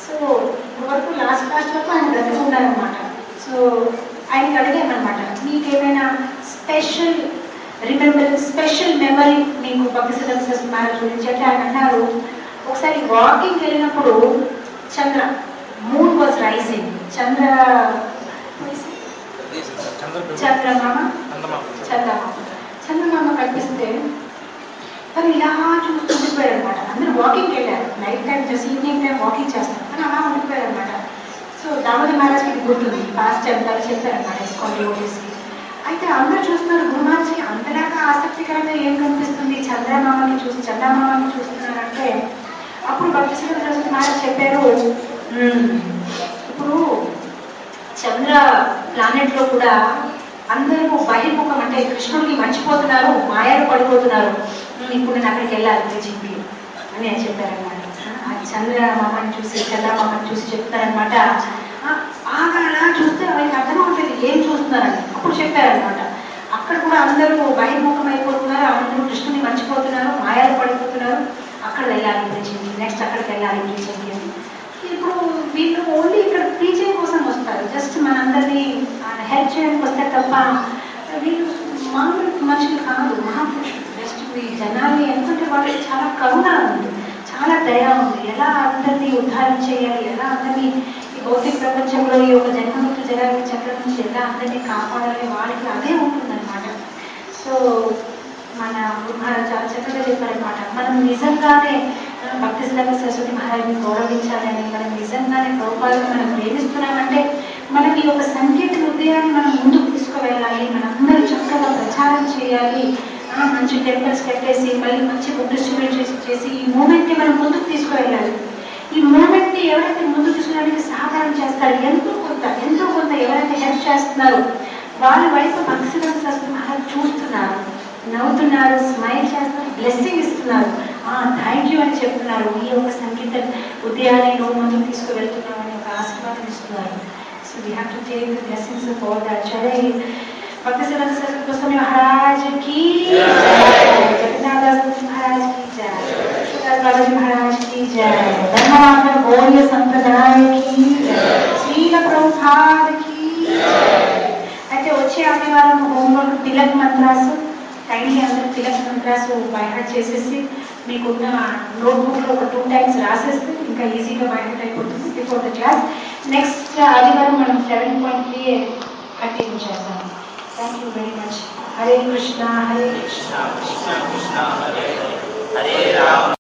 సో ఇప్పటివరకు లాస్ట్ లాస్ట్ వరకు ఆయన బ్రతుకున్నారనమాట సో ఆయనకి అడిగామన్నమాట మీకేమైనా స్పెషల్ రిమెంబరెన్స్ స్పెషల్ మెమరీ మీకు భక్తి సిద్ధ మ్యారేజ్ గురించి అంటే ఆయన అన్నారు ఒకసారి వాకింగ్ వెళ్ళినప్పుడు చంద్ర మూన్ వాజ్ రైజింగ్ చంద్ర చంద్రబాబు చంద్రమామ చందమామ చందమామ చందమామ కనిపిస్తే తను ఇలా చూస్తూ ఉండిపోయారు అనమాట అందరూ వాకింగ్కి వెళ్ళారు night time just evening time walking చేస్తారు కానీ అలా ఉండిపోయారు అనమాట సో దామోదర్ మహారాజ్కి ఇది గుర్తుంది పాస్ట్ చెప్తారు చెప్పారనమాట ఇస్కాన్ డివోటీస్కి అయితే అందరూ చూస్తున్నారు గురుమాజీ అంతలాగా ఆసక్తికరంగా ఏం కనిపిస్తుంది చంద్రమామని చూసి చంద్రమామని చూస్తున్నారంటే అప్పుడు భక్తి శ్రీ సరస్వతి మహారాజ్ చెప్పారు "మ్మ్, ఇప్పుడు చంద్ర ప్లానెట్ లో కూడా అందరూ బహిర్ముఖం అంటే కృష్ణుడిని మర్చిపోతున్నారు మాయలు పడిపోతున్నారు "ఉమ్, ఇప్పుడు నేను అక్కడికి వెళ్ళాలి బీజింగ్కి అని ఆయన చెప్పారనమాట ఆ చంద్రమామని చూసి చంద్రమామని చూసి చెప్తారనమాట బాగా అలా చూస్తే ఆయనకి అర్థం అవుతుంది ఏం చూస్తున్నారని అప్పుడు చెప్పారనమాట అక్కడ కూడా అందరూ బహిర్ముఖం అయిపోతున్నారు అందరూ కృష్ణుని మర్చిపోతున్నారు మాయలు పడిపోతున్నారు అక్కడ వెళ్ళాలి బ్రీచింగ్కి నెక్స్ట్ అక్కడికి వెళ్ళాలి బ్రీచింగ్కి అని ఇప్పుడు వీళ్ళు ఓన్లీ ఇక్కడ టీచింగ్ కోసం వస్తారు జస్ట్ మనందరినీ హెల్ప్ చేయడానికి వస్తారు తప్ప వీళ్ళు మామూలు మనుషులు కాదు మహాపురుషులు జస్ట్ ఈ జనాన్ని ఎందుకంటే వాళ్ళకి చాలా కరుణ ఉంది చాలా దయ ఉంది ఎలా అందరినీ ఉద్ధారం చేయాలి ఎలా అందరినీ ఈ భౌతిక ప్రపంచంలో ఈ యొక్క జన్మముక్తి జనానికి చక్రం నుంచి ఎలా అందరినీ కాపాడాలి వాళ్ళకి అదే ఉంటుందన్నమాట సో మన గురు మహారాజ్ చాలా చక్కగా చెప్పారనమాట మనం నిజంగానే ఆ, భక్తి శ్రీలంక సరస్వతి మహారాజ్ని గౌరవించాలని మనం నిజంగానే ప్రభుపాలను మనం ప్రేమిస్తున్నామంటే మనం ఈ యొక్క సంకీర్తన ఉదయాన్ని మనం ముందుకు తీసుకువెళ్ళాలి మనందరూ చక్కగా ప్రచారం చేయాలి ఆ, మంచి టెంపుల్స్ కట్టేసి మళ్ళీ మంచి బుక్ డిస్ట్రిబ్యూట్ చేసి చేసి ఈ మూమెంట్ని మనం ముందుకు తీసుకువెళ్ళాలి ఈ మూమెంట్ని ఎవరైతే ముందుకు తీసుకురావడానికి సహకారం చేస్తారు ఎంతో కొంత ఎంతో కొంత ఎవరైతే హెల్ప్ చేస్తున్నారో వాళ్ళ వైపు భక్తి శ్రీలంక సరస్వతి మహారాజ్ చూస్తున్నారు నవ్వుతున్నారు స్మైల్ చేస్తున్నారు బ్లెస్సింగ్ ఇస్తున్నారు థ్యాంక్ యూ అని చెప్తున్నారు ఈ యొక్క సంగీత ఉదయాన్ని నువ్వు ముందుకు తీసుకువెళ్తున్నావు అని ఒక ఆశీర్వాదం ఇస్తున్నారు so we have to take the blessings of all that చరే భక్తి శ్రీలంక సరస్వతి గోస్వామి మహారాజ్ की जय जगन्नाथ दास महाराज की जय सुदास बाबाजी महाराज की जय धर्मवाद गौरी संप्रदाय की जय श्रील प्रभुपाद की అయితే వచ్చే ఆదివారం హోంవర్క్ తిలక్ మంత్రాసు కైండ్లీ అందరూ తిలక్ మంత్రాసు బైహార్ట్ చేసేసి మీకున్న నోట్బుక్లో ఒక టూ టైమ్స్ రాసేస్తే ఇంకా ఈజీగా బైహార్ట్ అయిపోతుంది బిఫోర్ ద క్లాస్ నెక్స్ట్ ఆదివారం మనం సెవెన్ పాయింట్ త్రీ కంటిన్యూ చేస్తాం thank you very much Hare Krishna Hare Krishna Krishna Krishna Hare Hare Hare Rama